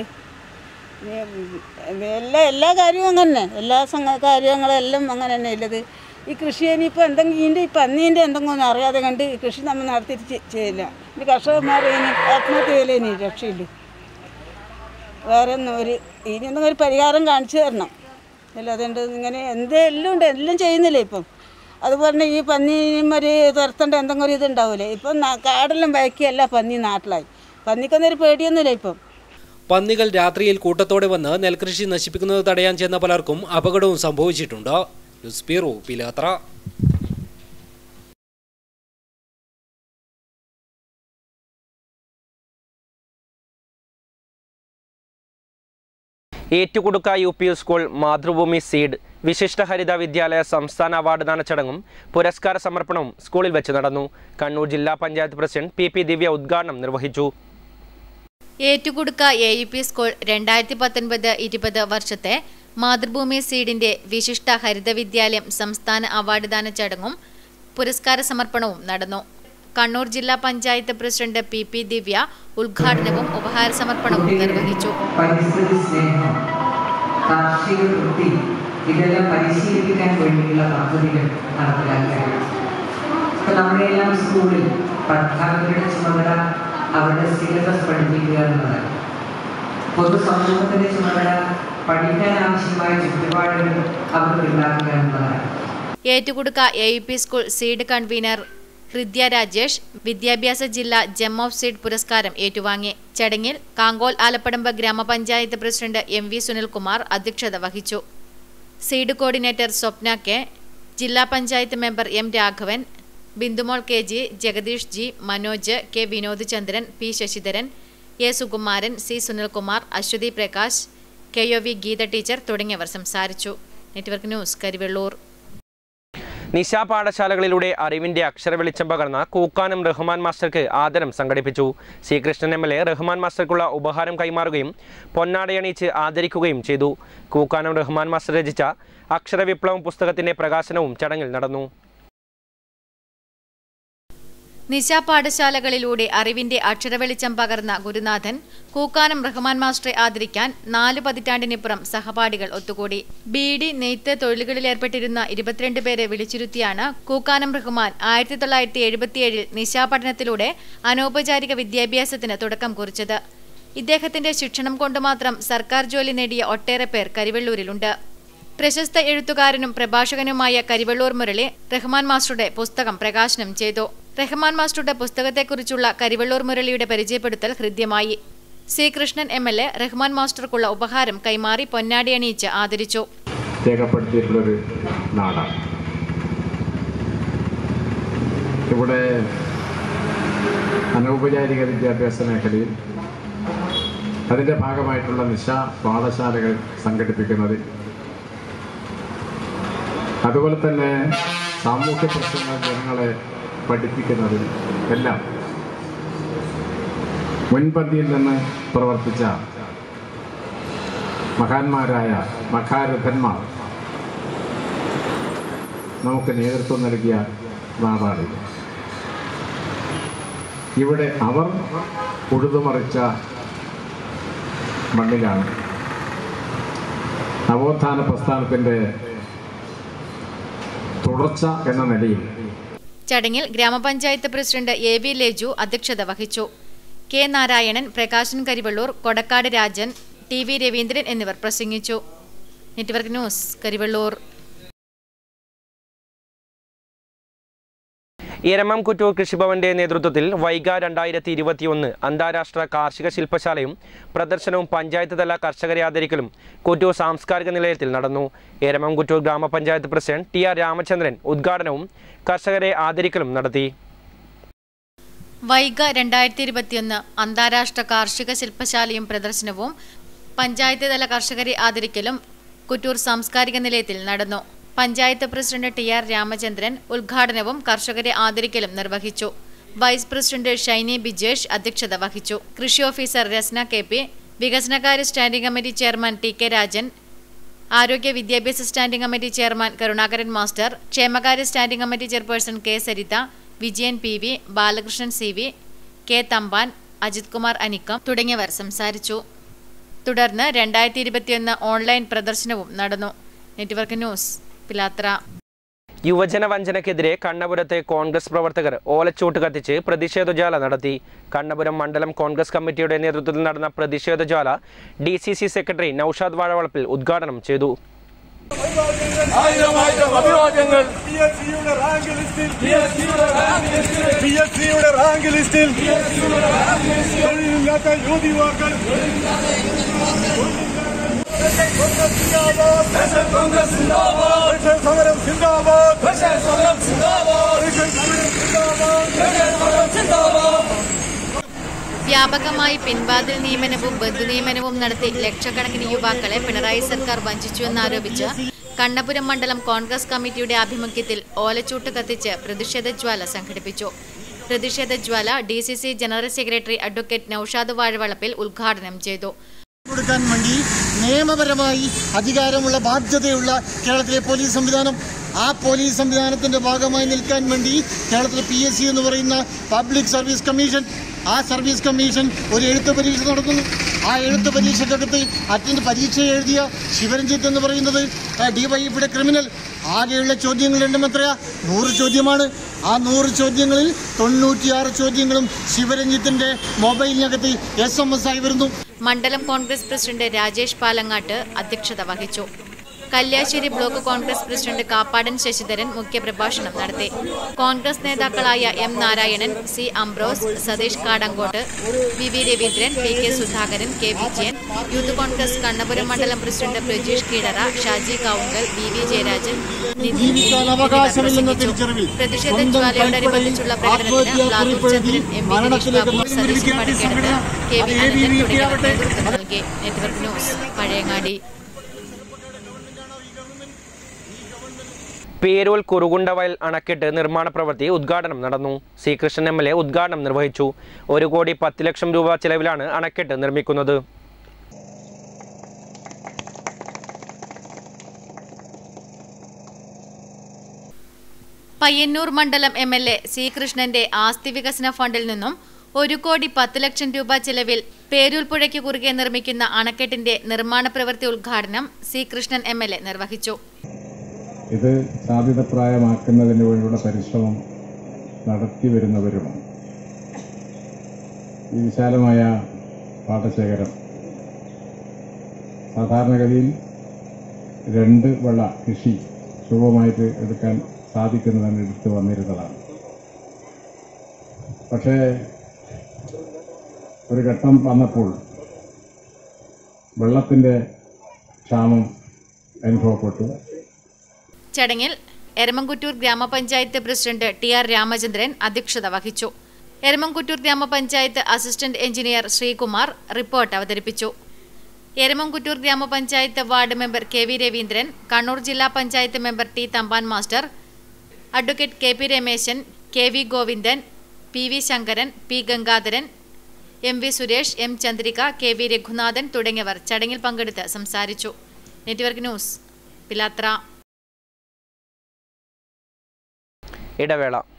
ഇനി എല്ലാ എല്ലാ കാര്യവും അങ്ങനെ തന്നെ എല്ലാ സംഘ കാര്യങ്ങളെല്ലാം അങ്ങനെ തന്നെ ഉള്ളത് ഈ കൃഷി ഇനിയിപ്പോൾ എന്തെങ്കിലും ഇതിൻ്റെ ഈ പന്നീൻ്റെ എന്തെങ്കിലും ഒന്നും അറിയാതെ കണ്ട് ഈ കൃഷി നമ്മൾ നടത്തിയിട്ട് ചെ- ചെയ്യില്ല ഇനി കർഷകന്മാർ ഇനി ആത്മഹത്യ ചെയ്യലേ ഇനി രക്ഷയില്ല വേറെ ഒന്നും ഒരു ഇനി എന്തെങ്കിലും ഒരു പരിഹാരം കാണിച്ചു തരണം അല്ലാതെ ഉണ്ട് ഇങ്ങനെ എന്ത് എല്ലാം ഉണ്ട് എല്ലാം ചെയ്യുന്നില്ലേ ഇപ്പം അതുപോലെ തന്നെ ഈ പന്നിയും ഒരു തുരത്തേണ്ട എന്തെങ്കിലും ഒരു ഇതുണ്ടാവില്ലേ ഇപ്പം ന- കാടെല്ലാം വയക്കിയല്ല പന്നി നാട്ടിലായി പന്നിക്കൊന്നും ഒരു പേടിയൊന്നുമില്ല ഇപ്പം പന്നികൾ രാത്രിയിൽ കൂട്ടത്തോടെ വന്ന് നെൽകൃഷി നശിപ്പിക്കുന്നത് തടയാൻ ചെന്ന പലർക്കും അപകടവും സംഭവിച്ചിട്ടുണ്ട് news bureau Pilathara Ettukudukka U P school Mathrubhumi seed വിശിഷ്ട ഹരിത വിദ്യാലയ സംസ്ഥാന അവാർഡ് ദാന ചടങ്ങും പുരസ്കാര സമർപ്പണവും സ്കൂളിൽ വെച്ച് നടന്നു കണ്ണൂർ ജില്ലാ panchayat president P P Divya ഉദ്ഘാടനം നിർവഹിച്ചു Ettukudukka A U P school രണ്ടായിരത്തി പത്തൊൻപത് ഇരുപത് വർഷത്തെ മാതൃഭൂമി സീഡിന്റെ വിശിഷ്ട ഹരിത വിദ്യാലയം സംസ്ഥാന അവാർഡ് ദാന ചടങ്ങും പുരസ്കാര സമർപ്പണവും നടന്നു കണ്ണൂർ ജില്ലാ panchayat president P P Divya ഉദ്ഘാടനവും ഉപഹാര സമർപ്പണവും നിർവഹിച്ചു പരിസ്ഥിതി സ്നേഹം കാർഷിക വൃത്തി ഇതെല്ലാം പരിശീലിപ്പിക്കാൻ വേണ്ടിയുള്ള പദ്ധതികൾ നടപ്പിലാക്കുകയാണ് ഇപ്പൊ നമ്മുടെ എല്ലാം സ്കൂളിൽ അധ്യാപകരുടെ ചുമതല അവരുടെ സിലബസ് പഠിപ്പിക്കുക എന്നതാണ് പൊതുസമൂഹത്തിന്റെ ചുമതല പഠിക്കാൻ ആവശ്യമായ ചുറ്റുപാടുകൾ അവർക്ക് ഉണ്ടാക്കുക എന്നതാണ് Ettukudukka A U P school seed convener Hridya Rajesh വിദ്യാഭ്യാസ ജില്ലാ ജെം ഓഫ് സീഡ് പുരസ്കാരം ഏറ്റുവാങ്ങി ചടങ്ങിൽ കാങ്കോൽ ആലപ്പടമ്പ് ഗ്രാമപഞ്ചായത്ത് പ്രസിഡന്റ് എം വി സുനിൽകുമാർ അധ്യക്ഷത വഹിച്ചു സീഡ് കോർഡിനേറ്റർ സ്വപ്ന കെ ജില്ലാ panchayat member M Raghavan Bindumol K G Jagadeesh G Manoj K Vinod Chandran P Sasidharan A Sukumaran C Sunilkumar Aswathy Prakash K O V Geetha teacher തുടങ്ങിയവർ സംസാരിച്ചു നെറ്റ്വർക്ക് ന്യൂസ് കരിവെള്ളൂർ നിശാ പാഠശാലകളിലൂടെ അറിവിന്റെ അക്ഷരവെളിച്ചം പകർന്ന കൂക്കാനം റഹ്മാൻ മാസ്റ്റർക്ക് ആദരം സംഘടിപ്പിച്ചു Sreekrishnan M L A Rahman മാസ്റ്റർക്കുള്ള ഉപഹാരം കൈമാറുകയും പൊന്നാടയണിയിച്ച് ആദരിക്കുകയും ചെയ്തു കൂക്കാനം റഹ്മാൻ മാസ്റ്റർ രചിച്ച അക്ഷരവിപ്ലവം പുസ്തകത്തിന്റെ പ്രകാശനവും ചടങ്ങിൽ നടന്നു നിശാ പാഠശാലകളിലൂടെ അറിവിന്റെ അക്ഷരവെളിച്ചം പകർന്ന ഗുരുനാഥൻ കൂക്കാനം റഹ്മാൻ മാസ്റ്ററെ ആദരിക്കാൻ നാല് പതിറ്റാണ്ടിനിപ്പുറം സഹപാഠികൾ ഒത്തുകൂടി ബീഡി നെയ്ത്ത് തൊഴിലുകളിൽ ഏർപ്പെട്ടിരുന്ന ഇരുപത്തിരണ്ട് പേരെ വിളിച്ചിരുത്തിയാണ് കൂക്കാനം റഹ്മാൻ ആയിരത്തി തൊള്ളായിരത്തി എഴുപത്തിയേഴിൽ നിശാ പഠനത്തിലൂടെ അനൗപചാരിക വിദ്യാഭ്യാസത്തിന് തുടക്കം കുറിച്ചത് ഇദ്ദേഹത്തിന്റെ ശിക്ഷണം കൊണ്ട് മാത്രം സർക്കാർ ജോലി നേടിയ ഒട്ടേറെ പേർ കരിവെള്ളൂരിലുണ്ട് പ്രശസ്ത എഴുത്തുകാരനും പ്രഭാഷകനുമായ കരിവള്ളൂർ മുരളി റഹ്മാൻ മാസ്റ്ററുടെ പുസ്തകം പ്രകാശനം ചെയ്തു റഹ്മാൻ മാസ്റ്ററുടെ പുസ്തകത്തെക്കുറിച്ചുള്ള കരിവള്ളൂർ മുരളിയുടെ പരിചയപ്പെടുത്തൽ ഹൃദ്യമായി C Krishnan M L A Rahman മാസ്റ്റർക്കുള്ള ഉപഹാരം കൈമാറി പൊന്നാടി അണിയിച്ച് ആദരിച്ചു രേഖപ്പെടുത്തിയിട്ടുള്ളൊരു നാടാണ് ഇവിടെ അനൗപചാരിക വിദ്യാഭ്യാസ മേഖലയിൽ അതിൻ്റെ ഭാഗമായിട്ടുള്ള നിശ പാഠശാലകൾ സംഘടിപ്പിക്കുന്നതിൽ അതുപോലെ തന്നെ സാമൂഹ്യ പ്രശ്നങ്ങൾ ജനങ്ങളെ പഠിപ്പിക്കുന്നതിൽ എല്ലാം മുൻപന്തിയിൽ നിന്ന് പ്രവർത്തിച്ച മഹാന്മാരായ മഹാരഥന്മാർ നമുക്ക് നേതൃത്വം നൽകിയ നാടാണിത് ഇവിടെ അവർ ഉഴുതുമറിച്ച മണ്ണിലാണ് നവോത്ഥാന പ്രസ്ഥാനത്തിൻ്റെ തുടർച്ച എന്ന നിലയിൽ ചടങ്ങിൽ ഗ്രാമപഞ്ചായത്ത് പ്രസിഡന്റ് എ വി ലേജു അധ്യക്ഷത വഹിച്ചു K Narayanan Prakashan Karivellur Kodakkad Rajan T V Raveendran എന്നിവർ പ്രസംഗിച്ചു നെറ്റ്വർക്ക് ന്യൂസ് കരിവള്ളൂർ ഇരമം കുറ്റൂർ കൃഷിഭവന്റെ നേതൃത്വത്തിൽ വൈഗ രണ്ടായിരത്തി ഇരുപത്തിയൊന്ന് അന്താരാഷ്ട്ര കാർഷിക ശില്പശാലയും പ്രദർശനവും പഞ്ചായത്ത് തല കർഷകരെ ആദരിക്കലും കുറ്റൂർ സാംസ്കാരിക നിലയത്തിൽ നടന്നു ഇരമം കുറ്റൂർ ഗ്രാമപഞ്ചായത്ത് പ്രസിഡന്റ് ടി ആർ രാമചന്ദ്രൻ ഉദ്ഘാടനവും കർഷകരെ ആദരിക്കലും നടത്തി വൈഗ രണ്ടായിരത്തി ഇരുപത്തിയൊന്ന് അന്താരാഷ്ട്ര കാർഷിക ശില്പശാലയും പ്രദർശനവും പഞ്ചായത്ത് തല കർഷകരെ ആദരിക്കലും കുറ്റൂർ സാംസ്കാരിക നിലയത്തിൽ നടന്നു panchayat president T R Ramachandran ഉദ്ഘാടനവും കർഷകരെ ആദരിക്കലും നിർവഹിച്ചു വൈസ് പ്രസിഡന്റ് ഷൈനി ബിജേഷ് അധ്യക്ഷത വഹിച്ചു കൃഷി ഓഫീസർ രസ്ന കെ പി വികസനകാര്യ standing committee chairman T K Rajan ആരോഗ്യ വിദ്യാഭ്യാസ standing committee chairman Karunakaran master ക്ഷേമകാര്യ standing committee chairperson K Saritha Vijayan P V Balakrishnan C V K Thampan Ajith Kumar Anikkam തുടങ്ങിയവർ സംസാരിച്ചു തുടർന്ന് രണ്ടായിരത്തി ഇരുപത്തിയൊന്ന് ഓൺലൈൻ പ്രദർശനവും നടന്നു നെറ്റ്വർക്ക് ന്യൂസ് പിലാത്ര യുവജന വഞ്ചനയ്ക്കെതിരെ കണ്ണപുരത്തെ കോൺഗ്രസ് പ്രവർത്തകർ ഓലച്ചൂട്ട് കത്തിച്ച് പ്രതിഷേധജ്വാല നടത്തി കണ്ണപുരം മണ്ഡലം കോൺഗ്രസ് കമ്മിറ്റിയുടെ നേതൃത്വത്തിൽ നടന്ന പ്രതിഷേധജ്വാല D C C secretary Noushad Vazhavalappil ഉദ്ഘാടനം ചെയ്തു ആയിരം ആയിരം അഭിവാദ്യങ്ങൾ പി എസ് സിയുടെ റാങ്ക് ലിസ്റ്റിൽ പി എസ് സിയുടെ റാങ്ക് ലിസ്റ്റിൽ തൊഴിലില്ലാത്ത യുവതി യുവാക്കൾ സമരം സിന്ദാബാദ് സമരം സിന്ദാബാദ് വ്യാപകമായി പിൻവാതിൽ നിയമനവും ബന്ധുനിയമനവും നടത്തി ലക്ഷക്കണക്കിന് യുവാക്കളെ പിണറായി സർക്കാർ വഞ്ചിച്ചുവെന്നാരോപിച്ച് കണ്ണപുരം മണ്ഡലം കോൺഗ്രസ് കമ്മിറ്റിയുടെ ആഭിമുഖ്യത്തിൽ ഓലച്ചൂട്ട് കത്തിച്ച് പ്രതിഷേധ ജ്വാല സംഘടിപ്പിച്ചു പ്രതിഷേധ ജ്വാല D C C general secretary advocate Noushad Vazhavalappil ഉദ്ഘാടനം ചെയ്തു കൊടുക്കാൻ വേണ്ടി നിയമപരമായി അധികാരമുള്ള ബാധ്യതയുള്ള കേരളത്തിലെ പോലീസ് സംവിധാനം ആ പോലീസ് സംവിധാനത്തിന്റെ ഭാഗമായി നിൽക്കാൻ വേണ്ടി കേരളത്തിലെ പി എസ് സി എന്ന് പറയുന്ന പബ്ലിക് സർവീസ് കമ്മീഷൻ ആ സർവീസ് കമ്മീഷൻ ഒരു എഴുത്ത് പരീക്ഷ നടത്തുന്നു ആ എഴുത്ത് പരീക്ഷക്കകത്ത് അറ്റൻഡ് പരീക്ഷ എഴുതിയ ശിവരഞ്ജിത്ത് എന്ന് പറയുന്നത് ഡിവൈഎഫിയുടെ ക്രിമിനൽ ആകെയുള്ള ചോദ്യങ്ങളുടെ എണ്ണം എത്രയാ നൂറ് ചോദ്യമാണ് ആ നൂറ് ചോദ്യങ്ങളിൽ തൊണ്ണൂറ്റിയാറ് ചോദ്യങ്ങളും ശിവരഞ്ജിത്തിന്റെ മൊബൈലിനകത്ത് എസ് എം എസ് ആയി വരുന്നു മണ്ഡലം കോൺഗ്രസ് പ്രസിഡന്റ് രാജേഷ് പാലങ്ങാട്ട് അധ്യക്ഷത വഹിച്ചു കല്യാശ്ശേരി ബ്ലോക്ക് കോൺഗ്രസ് പ്രസിഡന്റ് കാപ്പാടൻ ശശിധരൻ മുഖ്യപ്രഭാഷണം നടത്തി കോൺഗ്രസ് നേതാക്കളായ M Narayanan C Ambrose Satheesh Kadankot V V Raveendran P K Sudhakaran K Vijayan youth Congress Kannapuram മണ്ഡലം president Prajeesh Keedara Shaji Kavunkal V V Jayarajan Nithin ജീവിക്കാൻ അവകാശമില്ലെന്ന തിരിച്ചറിവിൽ പ്രതിഷേധ സ്വന്തം ജ്വാലയോടനുബന്ധിച്ചുള്ള പ്രകടനത്തിന് Lathur Chandran M P Dinesh Babu Satheesan പണിക്കെടുത്ത് K V Ananthan തുടങ്ങിയവർ നേതൃത്വം നൽകി നെറ്റ്വർക്ക് ന്യൂസ് പഴയങ്ങാടി പേരൂൽ കുറുകുണ്ടവയൽ അണക്കെട്ട് നിർമ്മാണ പ്രവൃത്തി ഉദ്ഘാടനം നടന്നു C Krishnan M L A ഉദ്ഘാടനം നിർവഹിച്ചു ഒരു കോടി പത്ത് ലക്ഷം രൂപ ചെലവിലാണ് അണക്കെട്ട് നിർമ്മിക്കുന്നത് പയ്യന്നൂർ മണ്ഡലം എം എൽ എ സി കൃഷ്ണന്റെ ആസ്തി വികസന ഫണ്ടിൽ നിന്നും ഒരു കോടി പത്ത് ലക്ഷം രൂപ ചെലവിൽ പേരൂൽ പുഴയ്ക്ക് കുറുകെ നിർമ്മിക്കുന്ന അണക്കെട്ടിന്റെ നിർമ്മാണ പ്രവൃത്തി ഉദ്ഘാടനം C Krishnan M L A നിർവഹിച്ചു ഇത് സാധ്യതപ്രായമാക്കുന്നതിന് വേണ്ടിയുള്ള പരിശ്രമം നടത്തി വരുന്നവരുമാണ് ഈ വിശാലമായ പാടശേഖരം സാധാരണഗതിയിൽ രണ്ട് വെള്ള കൃഷി സുഗമമായിട്ട് എടുക്കാൻ സാധിക്കുന്നതാണ് എടുത്തു വന്നിരുന്നതാണ് പക്ഷേ ഒരു ഘട്ടം വന്നപ്പോൾ വെള്ളത്തിൻ്റെ ക്ഷാമം അനുഭവപ്പെട്ടു ചടങ്ങിൽ എരമംകുറ്റൂർ ഗ്രാമപഞ്ചായത്ത് പ്രസിഡന്റ് ടി ആർ രാമചന്ദ്രൻ അധ്യക്ഷത വഹിച്ചു എരമംകുറ്റൂർ ഗ്രാമപഞ്ചായത്ത് അസിസ്റ്റന്റ് എഞ്ചിനീയർ ശ്രീകുമാർ റിപ്പോർട്ട് അവതരിപ്പിച്ചു എരമംകുറ്റൂർ ഗ്രാമപഞ്ചായത്ത് ward member K V Raveendran Kannur ജില്ലാ panchayat member T Thampan master advocate K P Rameshan K V Govindan P V Sankaran P Gangadharan M V Suresh M Chandrika K V Raghunathan തുടങ്ങിയവർ ചടങ്ങിൽ പങ്കെടുത്ത് സംസാരിച്ചു നെറ്റ്വർക്ക് ന്യൂസ് പിലാത്ര ഇടവേള